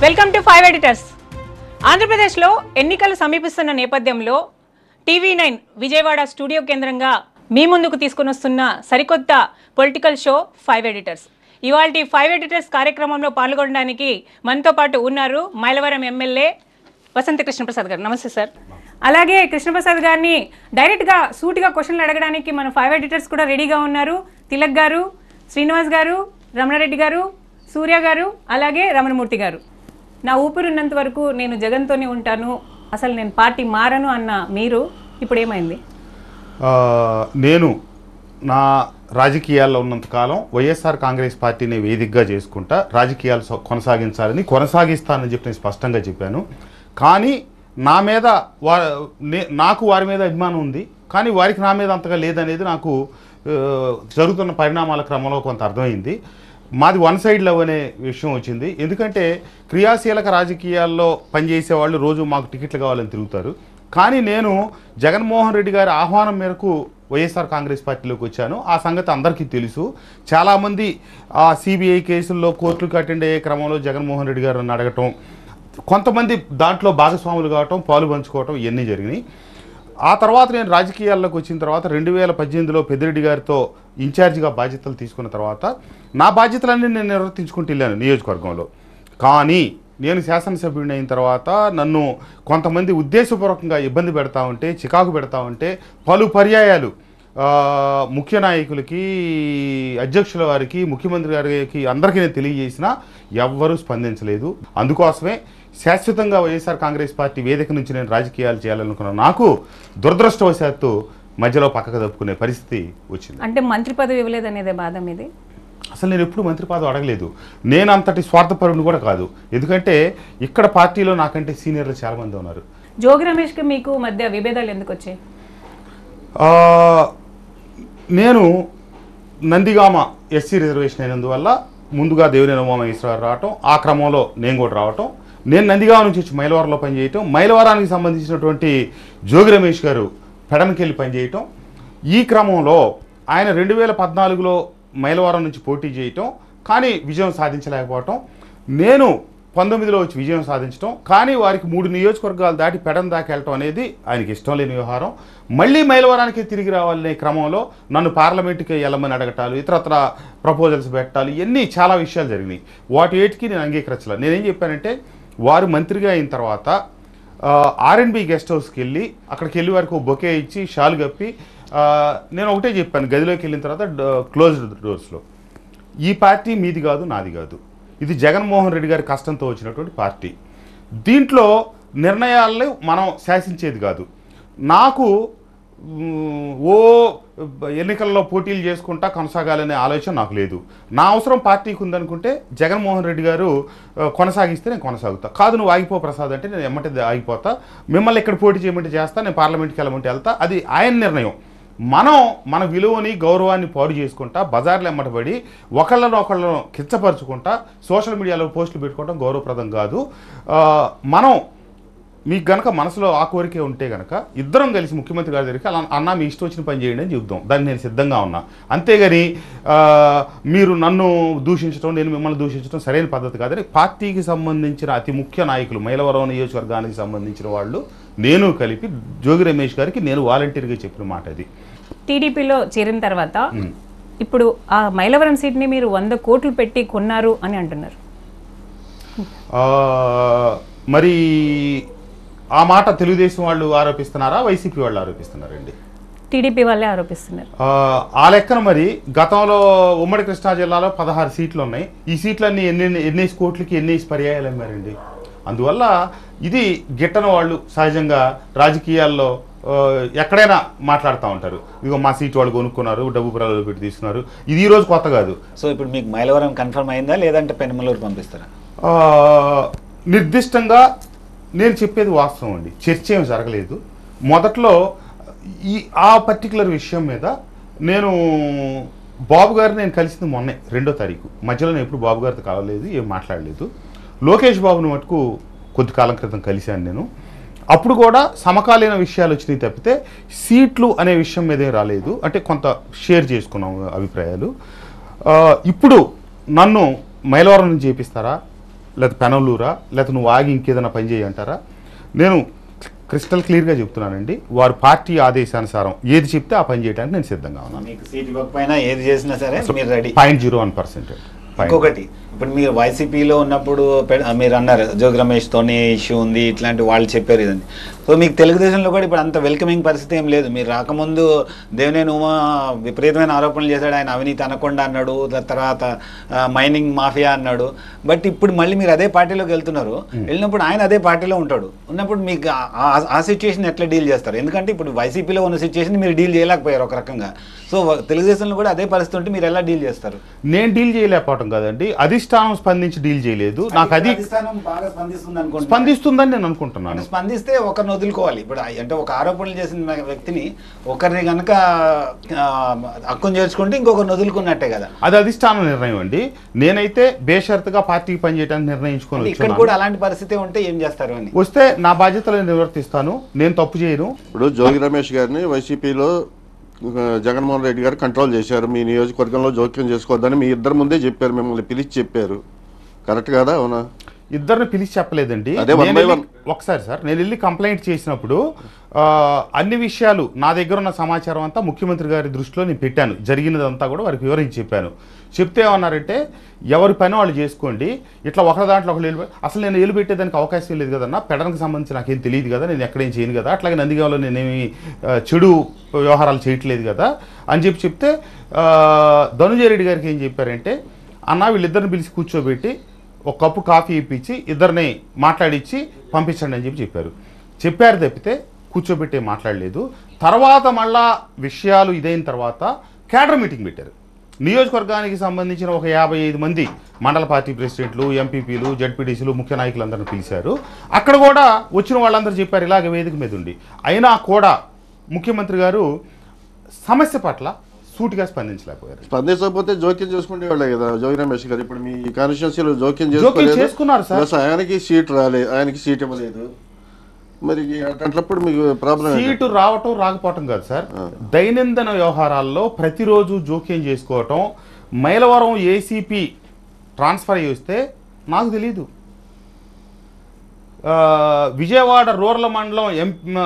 Welcome to five editors ఆంధ్రప్రదేశ్లో ఎన్నికలు సమీపిస్తున్న నేపథ్యంలో టీవీ నైన్ విజయవాడ స్టూడియో కేంద్రంగా మీ ముందుకు తీసుకుని వస్తున్న సరికొత్త పొలిటికల్ షో ఫైవ్ ఎడిటర్స్ ఇవాళ ఫైవ్ ఎడిటర్స్ కార్యక్రమంలో పాల్గొనడానికి మనతో పాటు ఉన్నారు మైలవరం ఎమ్మెల్యే వసంత కృష్ణప్రసాద్ గారు నమస్తే సార్ అలాగే కృష్ణప్రసాద్ గారిని డైరెక్ట్గా సూటిగా క్వశ్చన్లు అడగడానికి మన ఫైవ్ ఎడిటర్స్ కూడా రెడీగా ఉన్నారు తిలక్ గారు శ్రీనివాస్ గారు రమణారెడ్డి గారు సూర్య గారు అలాగే రమణమూర్తి గారు నా ఊపిరి ఉన్నంత వరకు నేను జగన్తోనే ఉంటాను అసలు నేను పార్టీ మారను అన్న మీరు ఇప్పుడు ఏమైంది ఆ, నేను నా రాజకీయాల్లో ఉన్నంతకాలం వైఎస్ఆర్ కాంగ్రెస్ పార్టీని వేదికగా చేసుకుంటా రాజకీయాలు స- కొనసాగించాలని కొనసాగిస్తానని చెప్పి నేను స్పష్టంగా చెప్పాను కానీ నా మీద వా నే- నాకు వారి మీద అభిమానం ఉంది కానీ వారికి నా మీద అంతగా లేదనేది నాకు ఆ, జరుగుతున్న పరిణామాల క్రమంలో కొంత అర్థమైంది మాది వన్ సైడ్ లవ్ అనే విషయం వచ్చింది ఎందుకంటే క్రియాశీలక రాజకీయాల్లో పనిచేసే వాళ్ళు రోజు మాకు టికెట్లు కావాలని తిరుగుతారు కానీ నేను జగన్మోహన్ రెడ్డి గారి ఆహ్వానం మేరకు వైఎస్ఆర్ కాంగ్రెస్ పార్టీలోకి వచ్చాను ఆ సంగతి అందరికీ తెలుసు చాలామంది ఆ సిబిఐ కేసుల్లో కోర్టులకు అటెండ్ అయ్యే క్రమంలో జగన్మోహన్ రెడ్డి గారు నన్ను అడగటం కొంతమంది దాంట్లో భాగస్వాములు కావటం పాలు పంచుకోవటం ఇవన్నీ జరిగినాయి ఆ తర్వాత నేను రాజకీయాల్లోకి వచ్చిన తర్వాత రెండు వేల పద్దెనిమిదిలో పెద్దిరెడ్డి గారితో ఇన్ఛార్జిగా బాధ్యతలు తీసుకున్న తర్వాత నా బాధ్యతలన్నీ నేను నిర్వర్తించుకుంటూ వెళ్ళాను నియోజకవర్గంలో కానీ నేను శాసనసభ్యుడిని అయిన తర్వాత నన్ను కొంతమంది ఉద్దేశపూర్వకంగా ఇబ్బంది పెడతా ఉంటే చికాకు పెడతా ఉంటే పలు పర్యాయాలు ఆ, ముఖ్య నాయకులకి అధ్యక్షుల వారికి ముఖ్యమంత్రి గారికి అందరికీ నేను తెలియజేసినా ఎవ్వరూ స్పందించలేదు అందుకోసమే శాశ్వతంగా వైఎస్ఆర్ కాంగ్రెస్ పార్టీ వేదిక నుంచి నేను రాజకీయాలు చేయాలనుకున్న నాకు దురదృష్టవశాత్తు మధ్యలో పక్కకు తప్పుకునే పరిస్థితి వచ్చింది అంటే మంత్రి పదవి ఇవ్వలేదనేదే బాధ మీది అసలు నేను ఎప్పుడు మంత్రి పదవి అడగలేదు నేను అంతటి స్వార్థపరుని కూడా కాదు ఎందుకంటే ఇక్కడ పార్టీలో నాకంటే సీనియర్లు చాలామంది ఉన్నారు జోగి రమేష్కి మీకు మధ్య విభేదాలు ఎందుకు వచ్చాయి ఆ, నేను నందిగామ ఎస్సీ రిజర్వేషన్ అయినందువల్ల ముందుగా దేవినేని ఉమామహేశ్వరరావు రావటం ఆ క్రమంలో నేను కూడా రావటం నేను నందిగామ నుంచి వచ్చి మైలవరంలో పనిచేయటం మైలవరానికి సంబంధించినటువంటి జోగి రమేష్ గారు పెడనకెళ్ళి పనిచేయటం ఈ క్రమంలో ఆయన రెండు వేల పద్నాలుగులో మైలవరం నుంచి పోటీ చేయటం కానీ విజయం సాధించలేకపోవటం నేను పంతొమ్మిదిలో వచ్చి విజయం సాధించడం కానీ వారికి మూడు నియోజకవర్గాలు దాటి పెడన్ దాకా వెళ్ళటం అనేది ఆయనకి ఇష్టం లేని వ్యవహారం మళ్ళీ మైలవరానికి తిరిగి రావాలనే క్రమంలో నన్ను పార్లమెంట్కి వెళ్ళమని అడగటాలు ఇతరత్ర ప్రపోజల్స్ పెట్టాలి ఇవన్నీ చాలా విషయాలు జరిగినాయి వాటి ఏటికి నేను అంగీకరించలే నేనేం చెప్పానంటే వారు మంత్రిగా అయిన తర్వాత ఆర్ఎన్బి గెస్ట్ హౌస్కి వెళ్ళి అక్కడికి వెళ్ళి వారికి ఒక బొకే ఇచ్చి షాల్ కప్పి ఆ, నేను ఒకటే చెప్పాను గదిలోకి వెళ్ళిన తర్వాత క్లోజ్డ్ డోర్స్లో ఈ పార్టీ మీది కాదు నాది కాదు ఇది జగన్మోహన్ రెడ్డి గారి కష్టంతో వచ్చినటువంటి పార్టీ దీంట్లో నిర్ణయాలను మనం శాసించేది కాదు నాకు మ్, ఓ ఎన్నికల్లో పోటీలు చేసుకుంటా కొనసాగాలనే ఆలోచన నాకు లేదు నా అవసరం పార్టీకి ఉందనుకుంటే జగన్మోహన్ రెడ్డి గారు ఆ, కొనసాగిస్తే నేను కొనసాగుతా కాదు నువ్వు ఆగిపో ప్రసాద్ అంటే నేను ఎమ్మటి ఆగిపోతా మిమ్మల్ని ఇక్కడ పోటీ చేయమంటే చేస్తా నేను పార్లమెంట్కి వెళ్ళమంటే వెళ్తా అది ఆయన నిర్ణయం మనం మన విలువని గౌరవాన్ని పాడు చేసుకుంటా బజార్లు ఎమ్మటబడి ఒకళ్ళను ఒకళ్ళను కిచ్చపరుచుకుంటా సోషల్ మీడియాలో పోస్టులు పెట్టుకోవడం గౌరవప్రదం కాదు ఆ, మనం మీకు గనక మనసులో ఆ కోరికే ఉంటే గనక ఇద్దరం కలిసి ముఖ్యమంత్రి గారి దగ్గరికి అలా అన్న మీ ఇష్టం వచ్చిన పని చేయండి అని చెబుదాం దాన్ని నేను సిద్ధంగా ఉన్నా అంతేగాని ఆ, మీరు నన్ను దూషించడం నేను మిమ్మల్ని దూషించడం సరైన పద్ధతి కాదని పార్టీకి సంబంధించిన అతి ముఖ్య నాయకులు మైలవరం నియోజకవర్గానికి సంబంధించిన వాళ్ళు నేను కలిపి జోగి రమేష్ గారికి నేను వాలంటీర్గా చెప్పిన మాట అది టీడీపీలో చేరిన తర్వాత ఇప్పుడు ఆ మైలవరం సీట్ని మీరు వంద కోట్లు పెట్టి కొన్నారు అని అంటున్నారు ఆ, మరి ఆ మాట తెలుగుదేశం వాళ్ళు ఆరోపిస్తున్నారా వైసీపీ వాళ్ళు ఆరోపిస్తున్నారండి టీడీపీ వాళ్ళే ఆరోపిస్తున్నారు ఆ, ఆ లెక్కన మరి గతంలో ఉమ్మడి కృష్ణా జిల్లాలో పదహారు సీట్లు ఉన్నాయి ఈ సీట్లన్నీ ఎన్ని ఎన్ని కోట్లకి ఎన్ని పర్యాయాలు అమ్మారండి అందువల్ల ఇది గిట్టని వాళ్ళు సహజంగా రాజకీయాల్లో ఆ, ఎక్కడైనా మాట్లాడుతూ ఉంటారు ఇదిగో మా సీట్ వాళ్ళు కొనుక్కున్నారు డబ్బు ప్రజలు పెట్టి తీసుకున్నారు ఇది ఈ రోజు కొత్త కాదు సో ఇప్పుడు మీకు మైలవరం కన్ఫర్మ్ అయిందా లేదంటే పెనుమలూరు పంపిస్తారా ఆ, నిర్దిష్టంగా నేను చెప్పేది వాస్తవం అండి చర్చ ఏమి జరగలేదు మొదట్లో ఈ ఆ పర్టికులర్ విషయం మీద నేను బాబు గారిని నేను కలిసింది మొన్నే రెండో తారీఖు మధ్యలో నేను ఎప్పుడు బాబు గారితో కలవలేదు ఏం మాట్లాడలేదు లోకేష్ బాబుని మటుకు కొద్ది కాలం క్రితం కలిశాను నేను అప్పుడు కూడా సమకాలీన విషయాలు వచ్చినాయి తప్పితే సీట్లు అనే విషయం మీదే రాలేదు అంటే కొంత షేర్ చేసుకున్నాం అభిప్రాయాలు ఆ, ఇప్పుడు నన్ను మైలవరం నుంచి చేపిస్తారా లేకపోతే పెనలూరా లేకపోతే నువ్వు ఆగి ఇంకేదైనా పని చేయంటారా నేను క్రిస్టల్ క్లియర్గా చెప్తున్నానండి వారి పార్టీ ఆదేశానుసారం ఏది చెప్తే ఆ పని చేయడానికి నేను సిద్ధంగా ఉన్నాను మీకు సీట్ ఇవ్వకపోయినా ఏది చేసినా సరే మీరు ready point zero one percent ఇంకొకటి ఇప్పుడు మీరు వైసీపీలో ఉన్నప్పుడు పె- మీరు అన్నారు జోగి రమేష్ తోని ఇష్యూ ఉంది ఇట్లాంటి వాళ్ళు చెప్పారు ఇదండి సో మీకు తెలుగుదేశంలో కూడా ఇప్పుడు అంత వెల్కమింగ్ పరిస్థితి ఏం లేదు మీరు రాకముందు దేవినేని ఉమా విపరీతమైన ఆరోపణలు చేశాడు ఆయన అవినీతి అనకుండా అన్నాడు ద- తర్వాత ఆ, మైనింగ్ మాఫియా అన్నాడు బట్ ఇప్పుడు మళ్ళీ మీరు అదే పార్టీలోకి వెళ్తున్నారు వెళ్ళినప్పుడు ఆయన అదే పార్టీలో ఉంటాడు ఉన్నప్పుడు మీకు ఆ- ఆ- ఆ సిచ్యుయేషన్ ఎట్లా డీల్ చేస్తారు ఎందుకంటే ఇప్పుడు వైసీపీలో ఉన్న సిచ్యుయేషన్ మీరు డీల్ చేయలేకపోయారు ఒక రకంగా సో తెలుగుదేశంలో కూడా అదే పరిస్థితి ఉంటే మీరు ఎలా డీల్ చేస్తారు నేను డీల్ చేయలేకపోవటం కాదండి అధిష్టానం స్పందించి డీల్ చేయలేదు నాకు అది అధిష్టానం బాగా స్పందిస్తుంది అనుకుంటున్నాను స్పందిస్తుందని నేను అనుకుంటున్నాను మనం స్పందిస్తే ఒకరిని వదులుకోవాలి ఇప్పుడు ఆ- అంటే ఒక ఆరోపణలు చేసిన వ్యక్తిని ఒకరిని కనుక హక్కును చేర్చుకుంటే ఇంకొకరిని వదులుకున్నట్టే కదా అది అధిష్టానం నిర్ణయం అండి నేనైతే బేషరతుగా పార్టీకి పనిచేయడానికి నిర్ణయించుకొని అంటే ఇక్కడ వచ్చున్నాను. కూడా అలాంటి పరిస్థితి ఉంటే ఏం చేస్తారు అని వస్తే నా బాధ్యతలు నిర్వర్తిస్తాను నేను తప్పు చేయను ఇప్పుడు జోగి రమేష్ గారిని వైసీపీలో ఆ, జగన్మోహన్ రెడ్డి గారు కంట్రోల్ చేశారు మీ నియోజకవర్గంలో జోక్యం చేసుకోవద్దని మీ ఇద్దరు ముందే చెప్పారు మిమ్మల్ని పిలిచి చెప్పారు కరెక్ట్ కాదా అవునా ఇద్దరిని పిలిచి చెప్పలేదండి అదే one నేను by వెళ్ళి- one. ఒకసారి సార్ నేను వెళ్ళి కంప్లైంట్ చేసినప్పుడు ఆ, అన్ని విషయాలు నా దగ్గర ఉన్న సమాచారం అంతా ముఖ్యమంత్రి గారి దృష్టిలో నేను పెట్టాను జరిగినదంతా కూడా వారికి వివరించి చెప్పాను చెప్తే ఏమన్నారంటే ఎవరి పని వాళ్ళు చేసుకోండి ఇట్లా ఒకరి దాంట్లో ఒకరు వెళ్ళి అసలు నేను ఏలు పెట్టేదానికి అవకాశం లేదు కదన్నా పెడడానికి సంబంధించి నాకేం తెలియదు కదా నేను ఎక్కడేం చేయను కదా అట్లాగే నందిగామలో నేనేమి ఆ, చెడు వ్యవహారాలు చేయట్లేదు కదా అని చెప్పి చెప్తే ఆ, ధనుంజయ రెడ్డి గారికి ఏం చెప్పారంటే అన్న వీళ్ళిద్దరిని పిలిచి కూర్చోబెట్టి ఒక కప్పు కాఫీ ఇప్పించి ఇద్దరిని మాట్లాడించి పంపించండి అని చెప్పి చెప్పారు చెప్పారు తప్పితే కూర్చోబెట్టి ఏం మాట్లాడలేదు తర్వాత మళ్ళా విషయాలు ఇదైన తర్వాత క్యాడర్ మీటింగ్ పెట్టారు నియోజకవర్గానికి సంబంధించిన ఒక యాభై ఐదు మంది మండల పార్టీ ప్రెసిడెంట్లు ఎంపీపీలు జడ్పీటీసీలు ముఖ్య నాయకులందరిని పిలిచారు అక్కడ కూడా వచ్చిన వాళ్ళందరూ చెప్పారు ఇలాగ వేదిక మీద ఉండి అయినా కూడా ముఖ్యమంత్రి గారు సమస్య పట్ల సూటిగా స్పందించలేకపోయారు స్పందించకపోతే జోక్యం చేసుకునే వాళ్ళే కదా జోగి రమేష్ గారు ఇప్పుడు మీ కాన్స్టిట్యున్సీలో జోక్యం జోక్యం చేసుకోలేదు చేసుకున్నారు సార్. ప్లస్ ఆయనకి సీట్ రాలే ఆయనకి సీట్ ఇవ్వలేదు మరి అట్లప్పుడు మీకు ప్రాబ్లం సీటు రావటం రాకపోవటం కాదు సార్ దైనందిన వ్యవహారాల్లో ప్రతిరోజు జోక్యం చేసుకోవటం మైలవరం ఏసీపీ ట్రాన్స్ఫర్ అయ్యి వస్తే నాకు తెలీదు ఆ, విజయవాడ రూరల్ మండలం ఎం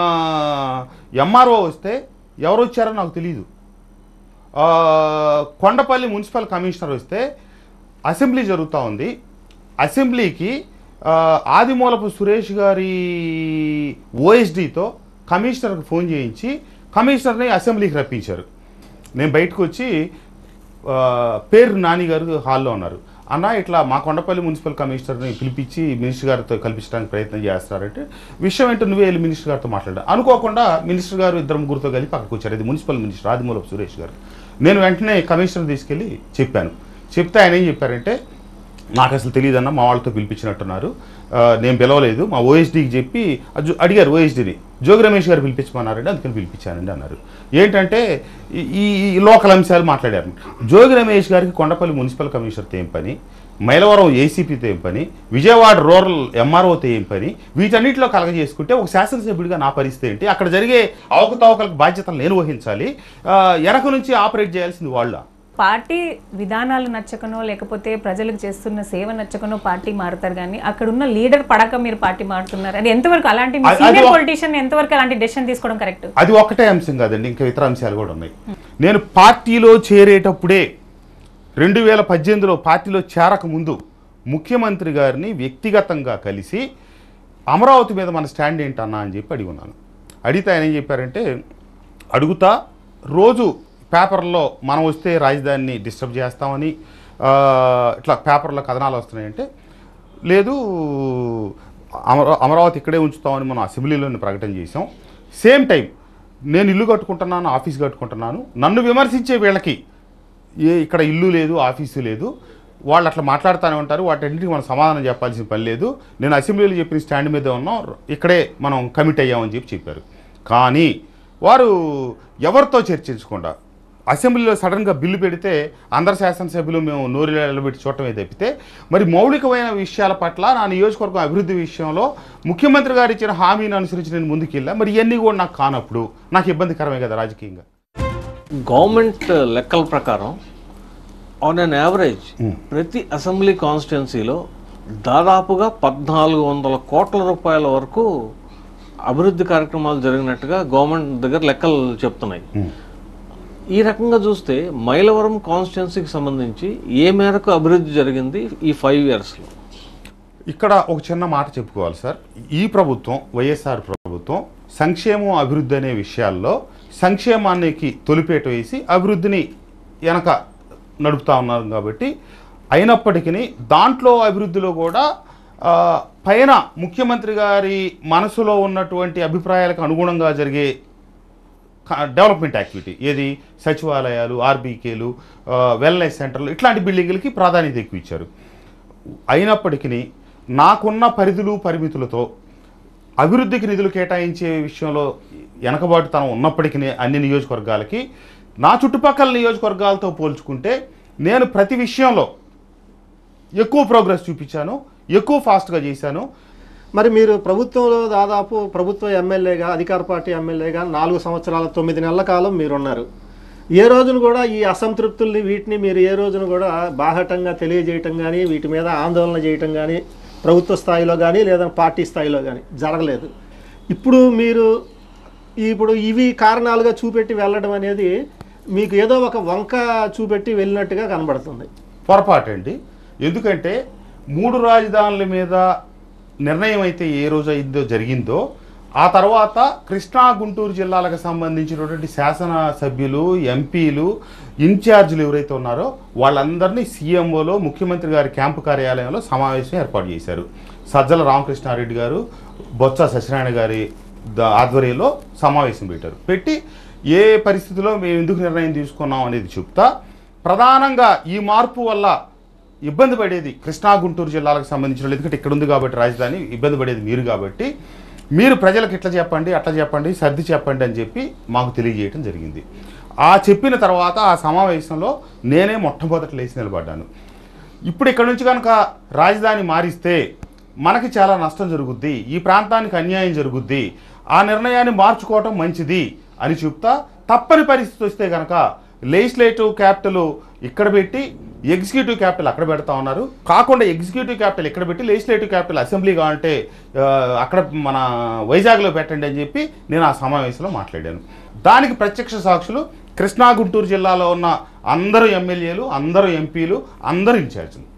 ఎంఆర్ఓ వస్తే ఎవరు వచ్చారో నాకు తెలియదు ఆ, కొండపల్లి మున్సిపల్ కమిషనర్ వస్తే అసెంబ్లీ జరుగుతూ ఉంది అసెంబ్లీకి ఆ, ఆదిమూలపు సురేష్ గారి ఓఎస్డితో కమిషనర్కి ఫోన్ చేయించి కమిషనర్ని అసెంబ్లీకి రప్పించారు నేను బయటకు వచ్చి ఆ, పేరు నాని గారు హాల్లో ఉన్నారు అన్న ఇట్లా మా కొండపల్లి మున్సిపల్ కమిషనర్ని పిలిపించి మినిస్టర్ గారితో కల్పించడానికి ప్రయత్నం చేస్తారంటే విషయం ఏంటో నువ్వే వెళ్ళి మినిస్టర్ గారితో మాట్లాడా అనుకోకుండా మినిస్టర్ గారు ఇద్దరు ముగ్గురుతో కలిపి అక్కడికి వచ్చారు ఇది మున్సిపల్ మినిస్టర్ ఆదిమూలపు సురేష్ గారు నేను వెంటనే కమిషనర్ తీసుకెళ్ళి చెప్పాను చెప్తే ఆయన ఏం చెప్పారంటే నాకు అసలు తెలియదన్న మా వాళ్ళతో పిలిపించినట్టున్నారు ఆ, నేను పిలవలేదు మా ఓఎస్డీకి చెప్పి అజు- అడిగారు ఓఎస్డీని జోగి రమేష్ గారు పిలిపించమన్నారండి అందుకని పిలిపించానండి అన్నారు ఏంటంటే ఈ- ఈ ఈ లోకల్ అంశాలు మాట్లాడారు జోగి రమేష్ గారికి కొండపల్లి మున్సిపల్ కమిషనర్తో ఏం పని మైలవరం ఏసీపీతో ఏం పని విజయవాడ రూరల్ ఎంఆర్ఓతో ఏం పని వీటన్నిటిలో కలగజేసుకుంటే ఒక శాసనసభ్యుడిగా నా పరిస్థితి ఏంటి అక్కడ జరిగే అవకతవకలకు బాధ్యతలు నేను వహించాలి ఆ, వెనక నుంచి ఆపరేట్ చేయాల్సింది వాళ్ళ పార్టీ విధానాలు నచ్చకనో లేకపోతే ప్రజలకు చేస్తున్న సేవ నచ్చకనో పార్టీ మారుతారు కానీ అక్కడ ఉన్న లీడర్ పడక మీరు పార్టీ మారుతున్నారు అది ఎంతవరకు అలాంటి అది- అది సీనియర్ ఒక- పొలిటీషియన్ ఎంతవరకు అలాంటి డెసిషన్ తీసుకోవడం కరెక్ట్ అది ఒక్కటే అంశం కాదండి ఇంకా ఇతర అంశాలు కూడా ఉన్నాయి నేను పార్టీలో చేరేటప్పుడే రెండు వేల పద్దెనిమిదిలో పార్టీలో చేరక ముందు ముఖ్యమంత్రి గారిని వ్యక్తిగతంగా కలిసి అమరావతి మీద మన స్టాండ్ ఏంటన్నా అని చెప్పి అడిగి ఉన్నాను అడిగితే ఆయన ఏం చెప్పారంటే అడుగుతా రోజు పేపర్లో మనం వస్తే రాజధానిని డిస్టర్బ్ చేస్తామని ఆ, ఇట్లా పేపర్లో కథనాలు వస్తున్నాయంటే లేదు అమరా అమరావతి ఇక్కడే ఉంచుతామని మనం అసెంబ్లీలోనే ప్రకటన చేసాం సేమ్ టైం నేను ఇల్లు కట్టుకుంటున్నాను ఆఫీస్ కట్టుకుంటున్నాను నన్ను విమర్శించే వీళ్ళకి ఏ ఇక్కడ ఇల్లు లేదు ఆఫీసు లేదు వాళ్ళు అట్లా మాట్లాడుతూనే ఉంటారు వాటన్నిటికీ మనం సమాధానం చెప్పాల్సిన పని లేదు నేను అసెంబ్లీలో చెప్పిన స్టాండ్ మీద ఉన్నాం ఇక్కడే మనం కమిట్ అయ్యామని చెప్పి చెప్పారు కానీ వారు ఎవరితో చర్చించకుండా అసెంబ్లీలో సడన్గా బిల్లు పెడితే అందరు శాసనసభ్యులు మేము నోరు నిలబెట్టి చూడటమే తప్పితే మరి మౌలికమైన విషయాల పట్ల నా నియోజకవర్గం అభివృద్ధి విషయంలో ముఖ్యమంత్రి గారు ఇచ్చిన హామీని అనుసరించి నేను ముందుకెళ్ళా మరి ఇవన్నీ కూడా నాకు కానప్పుడు నాకు ఇబ్బందికరమే కదా రాజకీయంగా గవర్నమెంట్ లెక్కల ప్రకారం ఆన్ అన్ యావరేజ్ ప్రతి అసెంబ్లీ కాన్స్టిట్యున్సీలో దాదాపుగా పద్నాలుగు వందల కోట్ల రూపాయల వరకు అభివృద్ధి కార్యక్రమాలు జరిగినట్టుగా గవర్నమెంట్ దగ్గర లెక్కలు చెప్తున్నాయి ఈ రకంగా చూస్తే మైలవరం కాన్స్టిట్యున్సీకి సంబంధించి ఏ మేరకు అభివృద్ధి జరిగింది ఈ ఫైవ్ ఇయర్స్లో ఇక్కడ ఒక చిన్న మాట చెప్పుకోవాలి సార్ ఈ ప్రభుత్వం వైఎస్ఆర్ ప్రభుత్వం సంక్షేమం అభివృద్ధి అనే విషయాల్లో సంక్షేమానికి తొలిపేట వేసి అభివృద్ధిని వెనక నడుపుతా ఉన్నారు కాబట్టి అయినప్పటికీ దాంట్లో అభివృద్ధిలో కూడా ఆ, పైన ముఖ్యమంత్రి గారి మనసులో ఉన్నటువంటి అభిప్రాయాలకు అనుగుణంగా జరిగే క- డెవలప్మెంట్ యాక్టివిటీ ఏది సచివాలయాలు ఆర్బీకేలు వెల్నెస్ సెంటర్లు ఇట్లాంటి బిల్డింగులకి ప్రాధాన్యత ఎక్కువ ఇచ్చారు అయినప్పటికీ నాకున్న పరిధులు పరిమితులతో అభివృద్ధికి నిధులు కేటాయించే విషయంలో వెనకబాటుతనం ఉన్నప్పటికీ అన్ని నియోజకవర్గాలకి నా చుట్టుపక్కల నియోజకవర్గాలతో పోల్చుకుంటే నేను ప్రతి విషయంలో ఎక్కువ ప్రోగ్రెస్ చూపించాను ఎక్కువ ఫాస్ట్గా చేశాను మరి మీరు ప్రభుత్వంలో దాదాపు ప్రభుత్వ ఎమ్మెల్యేగా అధికార పార్టీ ఎమ్మెల్యేగా నాలుగు సంవత్సరాల తొమ్మిది నెలల కాలం మీరున్నారు ఏ రోజున కూడా ఈ అసంతృప్తుల్ని వీటిని మీరు ఏ రోజున కూడా బాహటంగా తెలియజేయటం కానీ వీటి మీద ఆందోళన చేయటం కానీ ప్రభుత్వ స్థాయిలో కానీ లేదా పార్టీ స్థాయిలో కానీ జరగలేదు ఇప్పుడు మీరు ఇప్పుడు ఇవి కారణాలుగా చూపెట్టి వెళ్ళడం అనేది మీకు ఏదో ఒక వంక చూపెట్టి వెళ్ళినట్టుగా కనబడుతుంది పొరపాటు అండి ఎందుకంటే మూడు రాజధానుల మీద నిర్ణయం అయితే ఏ రోజు అయిందో జరిగిందో ఆ తర్వాత కృష్ణా గుంటూరు జిల్లాలకు సంబంధించినటువంటి శాసన సభ్యులు ఎంపీలు ఇన్ఛార్జీలు ఎవరైతే ఉన్నారో వాళ్ళందరినీ సీఎంఓలో ముఖ్యమంత్రి గారి క్యాంపు కార్యాలయంలో సమావేశం ఏర్పాటు చేశారు సజ్జల రామకృష్ణారెడ్డి గారు బొత్స సత్యనారాయణ గారి ద- ఆధ్వర్యంలో సమావేశం పెట్టారు పెట్టి ఏ పరిస్థితిలో మేము ఎందుకు నిర్ణయం తీసుకున్నాం అనేది చెప్తా ప్రధానంగా ఈ మార్పు వల్ల ఇబ్బంది పడేది కృష్ణా గుంటూరు జిల్లాలకు సంబంధించిన వాళ్ళు, ఎందుకంటే ఇక్కడ ఉంది కాబట్టి రాజధాని ఇబ్బంది పడేది మీరు కాబట్టి మీరు ప్రజలకు ఇట్లా చెప్పండి అట్లా చెప్పండి సర్ది చెప్పండి అని చెప్పి మాకు తెలియజేయడం జరిగింది ఆ చెప్పిన తర్వాత ఆ సమావేశంలో నేనే మొట్టమొదట లేచి నిలబడ్డాను ఇప్పుడు ఇక్కడ నుంచి కనుక రాజధాని మారిస్తే మనకి చాలా నష్టం జరుగుద్ది ఈ ప్రాంతానికి అన్యాయం జరుగుద్ది ఆ నిర్ణయాన్ని మార్చుకోవటం మంచిది అని చెప్తా తప్పని పరిస్థితి వస్తే కనుక లెజిస్లేటివ్ క్యాపిటల్ ఇక్కడ పెట్టి ఎగ్జిక్యూటివ్ క్యాపిటల్ అక్కడ పెడతా ఉన్నారు కాకుండా ఎగ్జిక్యూటివ్ క్యాపిటల్ ఇక్కడ పెట్టి లెజిస్లేటివ్ క్యాపిటల్ అసెంబ్లీ కావాలంటే ఆ, అక్కడ మన వైజాగ్లో పెట్టండి అని చెప్పి నేను ఆ సమావేశంలో మాట్లాడాను దానికి ప్రత్యక్ష సాక్షులు కృష్ణా గుంటూరు జిల్లాలో ఉన్న అందరూ ఎమ్మెల్యేలు అందరూ ఎంపీలు అందరూ ఇన్ఛార్జీలు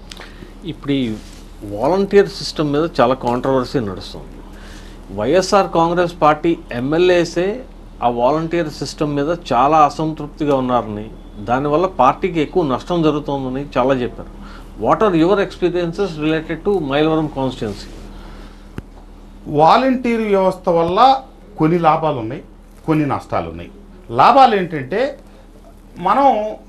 ఇప్పుడు ఈ వాలంటీర్ సిస్టమ్ మీద చాలా కాంట్రవర్సీ నడుస్తుంది వైఎస్ఆర్ కాంగ్రెస్ పార్టీ ఎమ్మెల్యేసే ఆ వాలంటీర్ సిస్టమ్ మీద చాలా అసంతృప్తిగా ఉన్నారని దానివల్ల పార్టీకి ఎక్కువ నష్టం జరుగుతోందని చాలా చెప్పారు what are your experiences related to Mylavaram constituency volunteer వ్యవస్థ వల్ల కొన్ని లాభాలు ఉన్నాయి కొన్ని నష్టాలు ఉన్నాయి లాభాలు ఏంటంటే మనం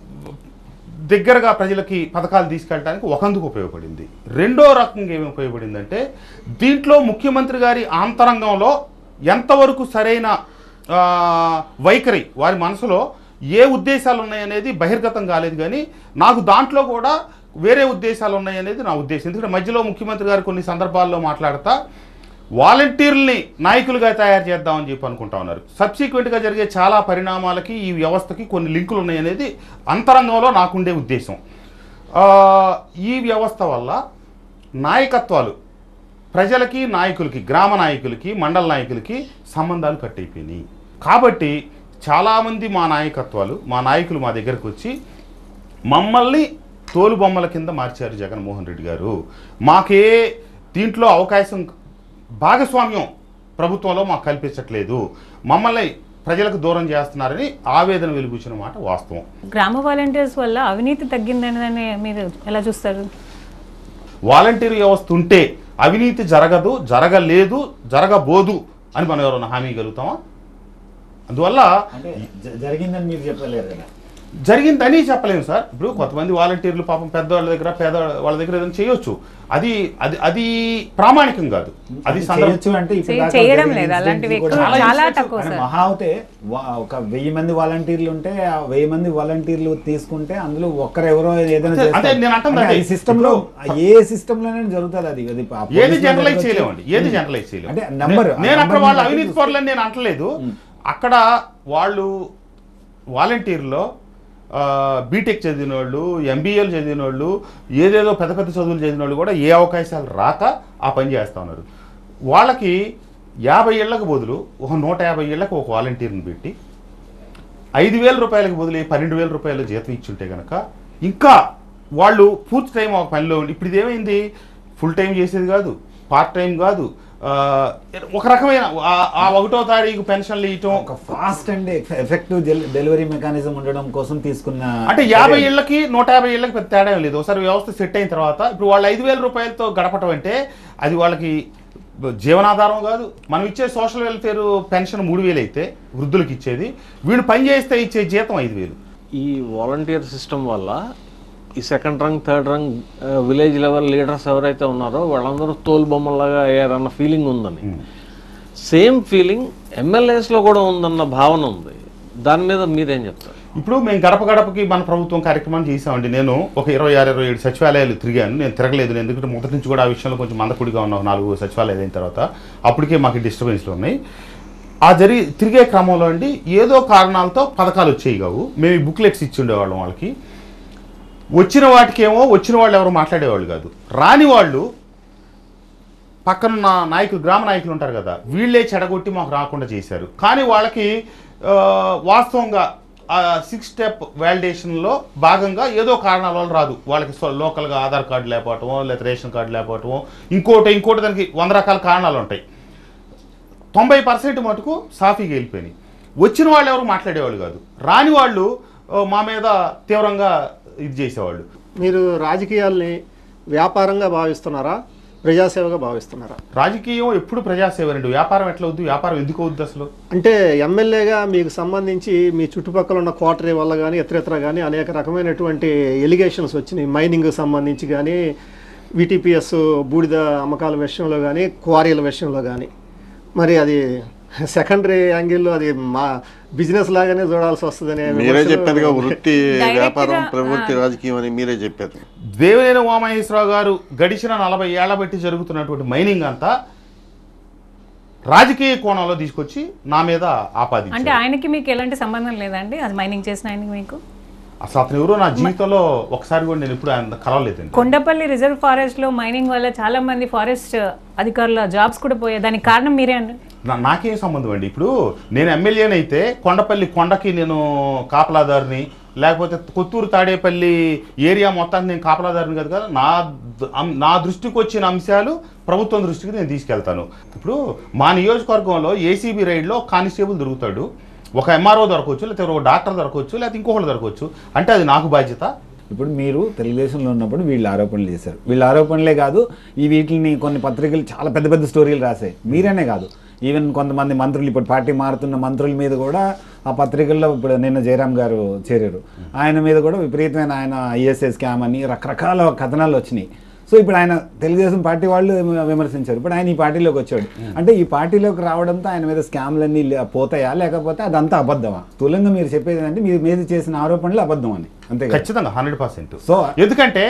దగ్గరగా ప్రజలకి పథకాలు తీసుకెళ్ళడానికి ఒకందుకు ఉపయోగపడింది రెండో రకంగా ఏమి ఉపయోగపడిందంటే దీంట్లో ముఖ్యమంత్రి గారి ఆంతరంగంలో ఎంతవరకు సరైన ఆ, వైఖరి వారి మనసులో ఏ ఉద్దేశాలు ఉన్నాయనేది బహిర్గతం కాలేదు కానీ నాకు దాంట్లో కూడా వేరే ఉద్దేశాలు ఉన్నాయనేది నా ఉద్దేశం ఎందుకంటే మధ్యలో ముఖ్యమంత్రి గారు కొన్ని సందర్భాల్లో మాట్లాడతా వాలంటీర్లని నాయకులుగా తయారు చేద్దామని చెప్పి అనుకుంటా ఉన్నారు సబ్సిక్వెంట్గా జరిగే చాలా పరిణామాలకి ఈ వ్యవస్థకి కొన్ని లింకులు ఉన్నాయనేది అంతరంగంలో నాకుండే ఉద్దేశం ఆ, ఈ వ్యవస్థ వల్ల నాయకత్వాలు ప్రజలకి నాయకులకి గ్రామ నాయకులకి మండల నాయకులకి సంబంధాలు కట్టయిపోయినాయి కాబట్టి చాలామంది మా నాయకత్వాలు మా నాయకులు మా దగ్గరకు వచ్చి మమ్మల్ని తోలు బొమ్మల కింద మార్చారు జగన్మోహన్ రెడ్డి గారు మాకే దీంట్లో అవకాశం భాగస్వామ్యం ప్రభుత్వంలో మాకు కల్పించట్లేదు మమ్మల్ని ప్రజలకు దూరం చేస్తున్నారని ఆవేదన వెలుగుచ్చిన మాట వాస్తవం గ్రామ వాలంటీర్స్ వల్ల అవినీతి తగ్గిందని మీరు ఎలా చూస్తారు వాలంటీర్ వ్యవస్థ ఉంటే అవినీతి జరగదు జరగలేదు జరగబోదు అని మనం ఎవరైనా హామీ కలుగుతామా అందువల్ల అంటే జ- జరిగిందని మీరు చెప్పలేరు కదా జరిగిందని చెప్పలేము సార్ ఇప్పుడు కొంతమంది వాలంటీర్లు పాపం పెద్దవాళ్ళ దగ్గర పేద వాళ్ళ దగ్గర ఏదైనా చేయొచ్చు అది అది అది ప్రామాణికం కాదు అది సందర్భం చేయొచ్చు అంటే ఇప్పుడు చేయ- దాకా చేయడం జరిగిన లేదు అలాంటివి incidents ఎక్కువ కూడా చాలా incidents తక్కువ అంటే సార్ మహా అవుతే వా- ఒక వెయ్యి మంది వాలంటీర్లు ఉంటే ఆ వెయ్యి మంది వాలంటీర్లు తీసుకుంటే అందులో ఒక్కరెవరో ఏదైనా అదే- అదే చేస్తారు. నేను అంటుంది అంటే అదే. ఈ సిస్టమ్ లో ఇప్పుడు- ఏ సిస్టమ్ లోనే జరుగుతుంది అది అది ఆ ఏది పోలీసుల జనరలైజ్ దగ్గరకు చేయలేమండి వచ్చి- ఏది జనరలైజ్ చేయలేము అంటే నంబర్ నే- నేను అక్కడ వాళ్ళు అవినీతి పరులని నేను అంటలేదు అక్కడ వాళ్ళు వాలంటీర్లో బీటెక్ చదివిన వాళ్ళు ఎంబీఏలు చదివిన వాళ్ళు ఏదేదో పెద్ద పెద్ద చదువులు చదివిన వాళ్ళు కూడా ఏ అవకాశాలు రాక ఆ పని చేస్తూ ఉన్నారు వాళ్ళకి యాభై ఏళ్ళకు బదులు ఒక నూట యాభై ఏళ్ళకు ఒక వాలంటీర్ని పెట్టి ఐదు వేల రూపాయలకు బదులు పన్నెండు వేల రూపాయలు జీతం ఇచ్చుంటే కనుక ఇంకా వాళ్ళు పూర్తి టైం ఒక పనిలో ఉండి ఇప్పుడు ఇదేమైంది ఫుల్ టైం చేసేది కాదు పార్ట్ టైం కాదు ఆ, ఒక రకమైన ఆ- ఆ ఒకటో తారీఖు పెన్షన్లు ఇవ్వటం ఒక fast and effective delivery mechanism ఉండడం కోసం తీసుకున్న అంటే యాభై చర్య. ఏళ్ళకి నూట యాభై ఏళ్ళకి పెద్ద తేడా ఏం లేదు ఒకసారి వ్యవస్థ సెట్ అయిన తర్వాత ఇప్పుడు వాళ్ళు ఐదు వేల రూపాయలతో గడపటం అంటే అది వాళ్ళకి జీవనాధారం కాదు మనం ఇచ్చే సోషల్ వెల్ఫేర్ పెన్షన్ మూడు వేలు అయితే వృద్ధులకు ఇచ్చేది వీళ్ళు పని చేస్తే ఇచ్చే జీతం ఐదు వేలు ఈ వాలంటీర్ సిస్టమ్ వల్ల ఈ second rung third rung village level leaders ఎవరైతే ఉన్నారో వాళ్ళందరూ తోలు బొమ్మలాగా అయ్యారన్న ఫీలింగ్ ఉందని సేమ్ ఫీలింగ్ ఎమ్మెల్యేస్లో కూడా ఉందన్న భావన ఉంది దాని మీద మీరేం చెప్తారు ఇప్పుడు మేము గడప గడపకి మన ప్రభుత్వం కార్యక్రమం చేసామండి నేను ఒక ఇరవై ఆరు ఇరవై ఏడు సచివాలయాలు తిరిగాను నేను తిరగలేదు నేను ఎందుకంటే మొదటి నుంచి కూడా ఆ విషయంలో కొంచెం మందకుడిగా ఉన్న ఒక నాలుగు సచివాలయాలు అయిన తర్వాత అప్పటికే మాకు డిస్టర్బెన్స్లు ఉన్నాయి ఆ జరిగి తిరిగే క్రమంలో అండి ఏదో కారణాలతో పథకాలు వచ్చేవి కావు మేము ఈ బుక్లెట్స్ ఇచ్చి ఉండేవాళ్ళం వాళ్ళకి వచ్చిన వాటికేమో వచ్చిన వాళ్ళు ఎవరు మాట్లాడేవాళ్ళు కాదు రాని వాళ్ళు పక్కనున్న నాయకులు గ్రామ నాయకులు ఉంటారు కదా వీళ్ళే చెడగొట్టి మాకు రాకుండా చేశారు కానీ వాళ్ళకి ఆ, వాస్తవంగా ఆ సిక్స్ స్టెప్ వ్యాలిడేషన్లో భాగంగా ఏదో కారణాల వల్ల రాదు వాళ్ళకి సో- లోకల్గా ఆధార్ కార్డు లేకపోవటమో లేదా రేషన్ కార్డు లేకపోవటమో ఇంకోటి ఇంకోటి దానికి వంద రకాల కారణాలు ఉంటాయి తొంభై పర్సెంట్ మటుకు సాఫీగా వెళ్ళిపోయినాయి వచ్చిన వాళ్ళు ఎవరు మాట్లాడేవాళ్ళు కాదు రాని వాళ్ళు ఆ, మా మీద తీవ్రంగా ఇది చేసేవాళ్ళు మీరు రాజకీయాల్ని వ్యాపారంగా భావిస్తున్నారా ప్రజాసేవగా భావిస్తున్నారా రాజకీయం ఎప్పుడు ప్రజాసేవనండి వ్యాపారం ఎట్లా వద్దు వ్యాపారం ఎందుకు వద్దు అసలు అంటే ఎమ్మెల్యేగా మీకు సంబంధించి మీ చుట్టుపక్కల ఉన్న కోటరీ వల్ల కానీ ఇతరత్ర కానీ అనేక రకమైనటువంటి ఎలిగేషన్స్ వచ్చినాయి మైనింగ్ సంబంధించి కానీ విటిపిఎస్ బూడిద అమ్మకాల విషయంలో కానీ క్వారీల విషయంలో కానీ మరి అది సెకండరీ యాంగిల్లో అది మా బిజినెస్ లాగానే చూడాల్సి వస్తుందనే మీరే విమర్శలు చెప్పారుగా వృత్తి Direct గా, వ్యాపారం ప్రవృత్తి రాజకీయం అని మీరే చెప్పారు దేవినేని ఉమామహేశ్వరరావు గారు గడిచిన నలభై ఏళ్ల బట్టి జరుగుతున్నటువంటి మైనింగ్ అంతా రాజకీయ కోణంలో తీసుకొచ్చి నా మీద అంటే ఆపాదించారు ఆయనకి మీకు ఎలాంటి సంబంధం లేదండి అది మైనింగ్ చేసిన ఆయనకి మీకు అసలు అతను ఎవరో నా జీవితంలో ఒకసారి కూడా నేను ఎప్పుడు ఆయన కలవలేదండి కొండపల్లి రిజర్వ్ ఫారెస్ట్ లో మైనింగ్ వల్ల చాలా మంది ఫారెస్ట్ అధికారుల జాబ్స్ కూడా పోయాయి దానికి కారణం మీరే అండి నా- నాకేం సంబంధం అండి ఇప్పుడు నేను ఎమ్మెల్యేనైతే కొండపల్లి కొండకి నేను కాపలాదారుని లేకపోతే కొత్తూరు తాడేపల్లి ఏరియా మొత్తానికి నేను కాపలాదారుని కాదు కదా నా ద- అం- నా దృష్టికి వచ్చిన అంశాలు ప్రభుత్వం దృష్టికి నేను తీసుకెళ్తాను ఇప్పుడు మా నియోజకవర్గంలో ఏసీబీ రైడ్లో కానిస్టేబుల్ దొరుకుతాడు ఒక ఎంఆర్ఓ దొరకవచ్చు లేకపోతే ఒక డాక్టర్ దొరకవచ్చు లేకపోతే ఇంకొకటి దొరకవచ్చు అంటే అది నాకు బాధ్యత ఇప్పుడు మీరు తెలుగుదేశంలో ఉన్నప్పుడు వీళ్ళు ఆరోపణలు చేశారు వీళ్ళ ఆరోపణలే కాదు ఈ వీటిని కొన్ని పత్రికలు చాలా పెద్ద పెద్ద స్టోరీలు రాసాయి మీరనే కాదు ఈవెన్ కొంతమంది మంత్రులు ఇప్పుడు పార్టీ మారుతున్న మంత్రుల మీద కూడా ఆ పత్రికల్లో ఇప్పుడు నిన్న జయరాం గారు చేరారు ఆయన మీద కూడా విపరీతమైన ఆయన ఐఎస్ఏ స్కామ్ అని రకరకాల కథనాలు వచ్చినాయి సో ఇప్పుడు ఆయన తెలుగుదేశం పార్టీ వాళ్ళు విమర్శించారు ఇప్పుడు ఆయన ఈ పార్టీలోకి వచ్చాడు అంటే ఈ పార్టీలోకి రావడంతో ఆయన మీద స్కామ్లన్నీ లే- పోతాయా లేకపోతే అదంతా అబద్ధమా స్థూలంగా మీరు చెప్పేది ఏంటంటే మీరు మీద చేసిన ఆరోపణలు అబద్ధం అని అంతే కదా? ఖచ్చితంగా హండ్రెడ్ పర్సెంట్ సో ఎందుకంటే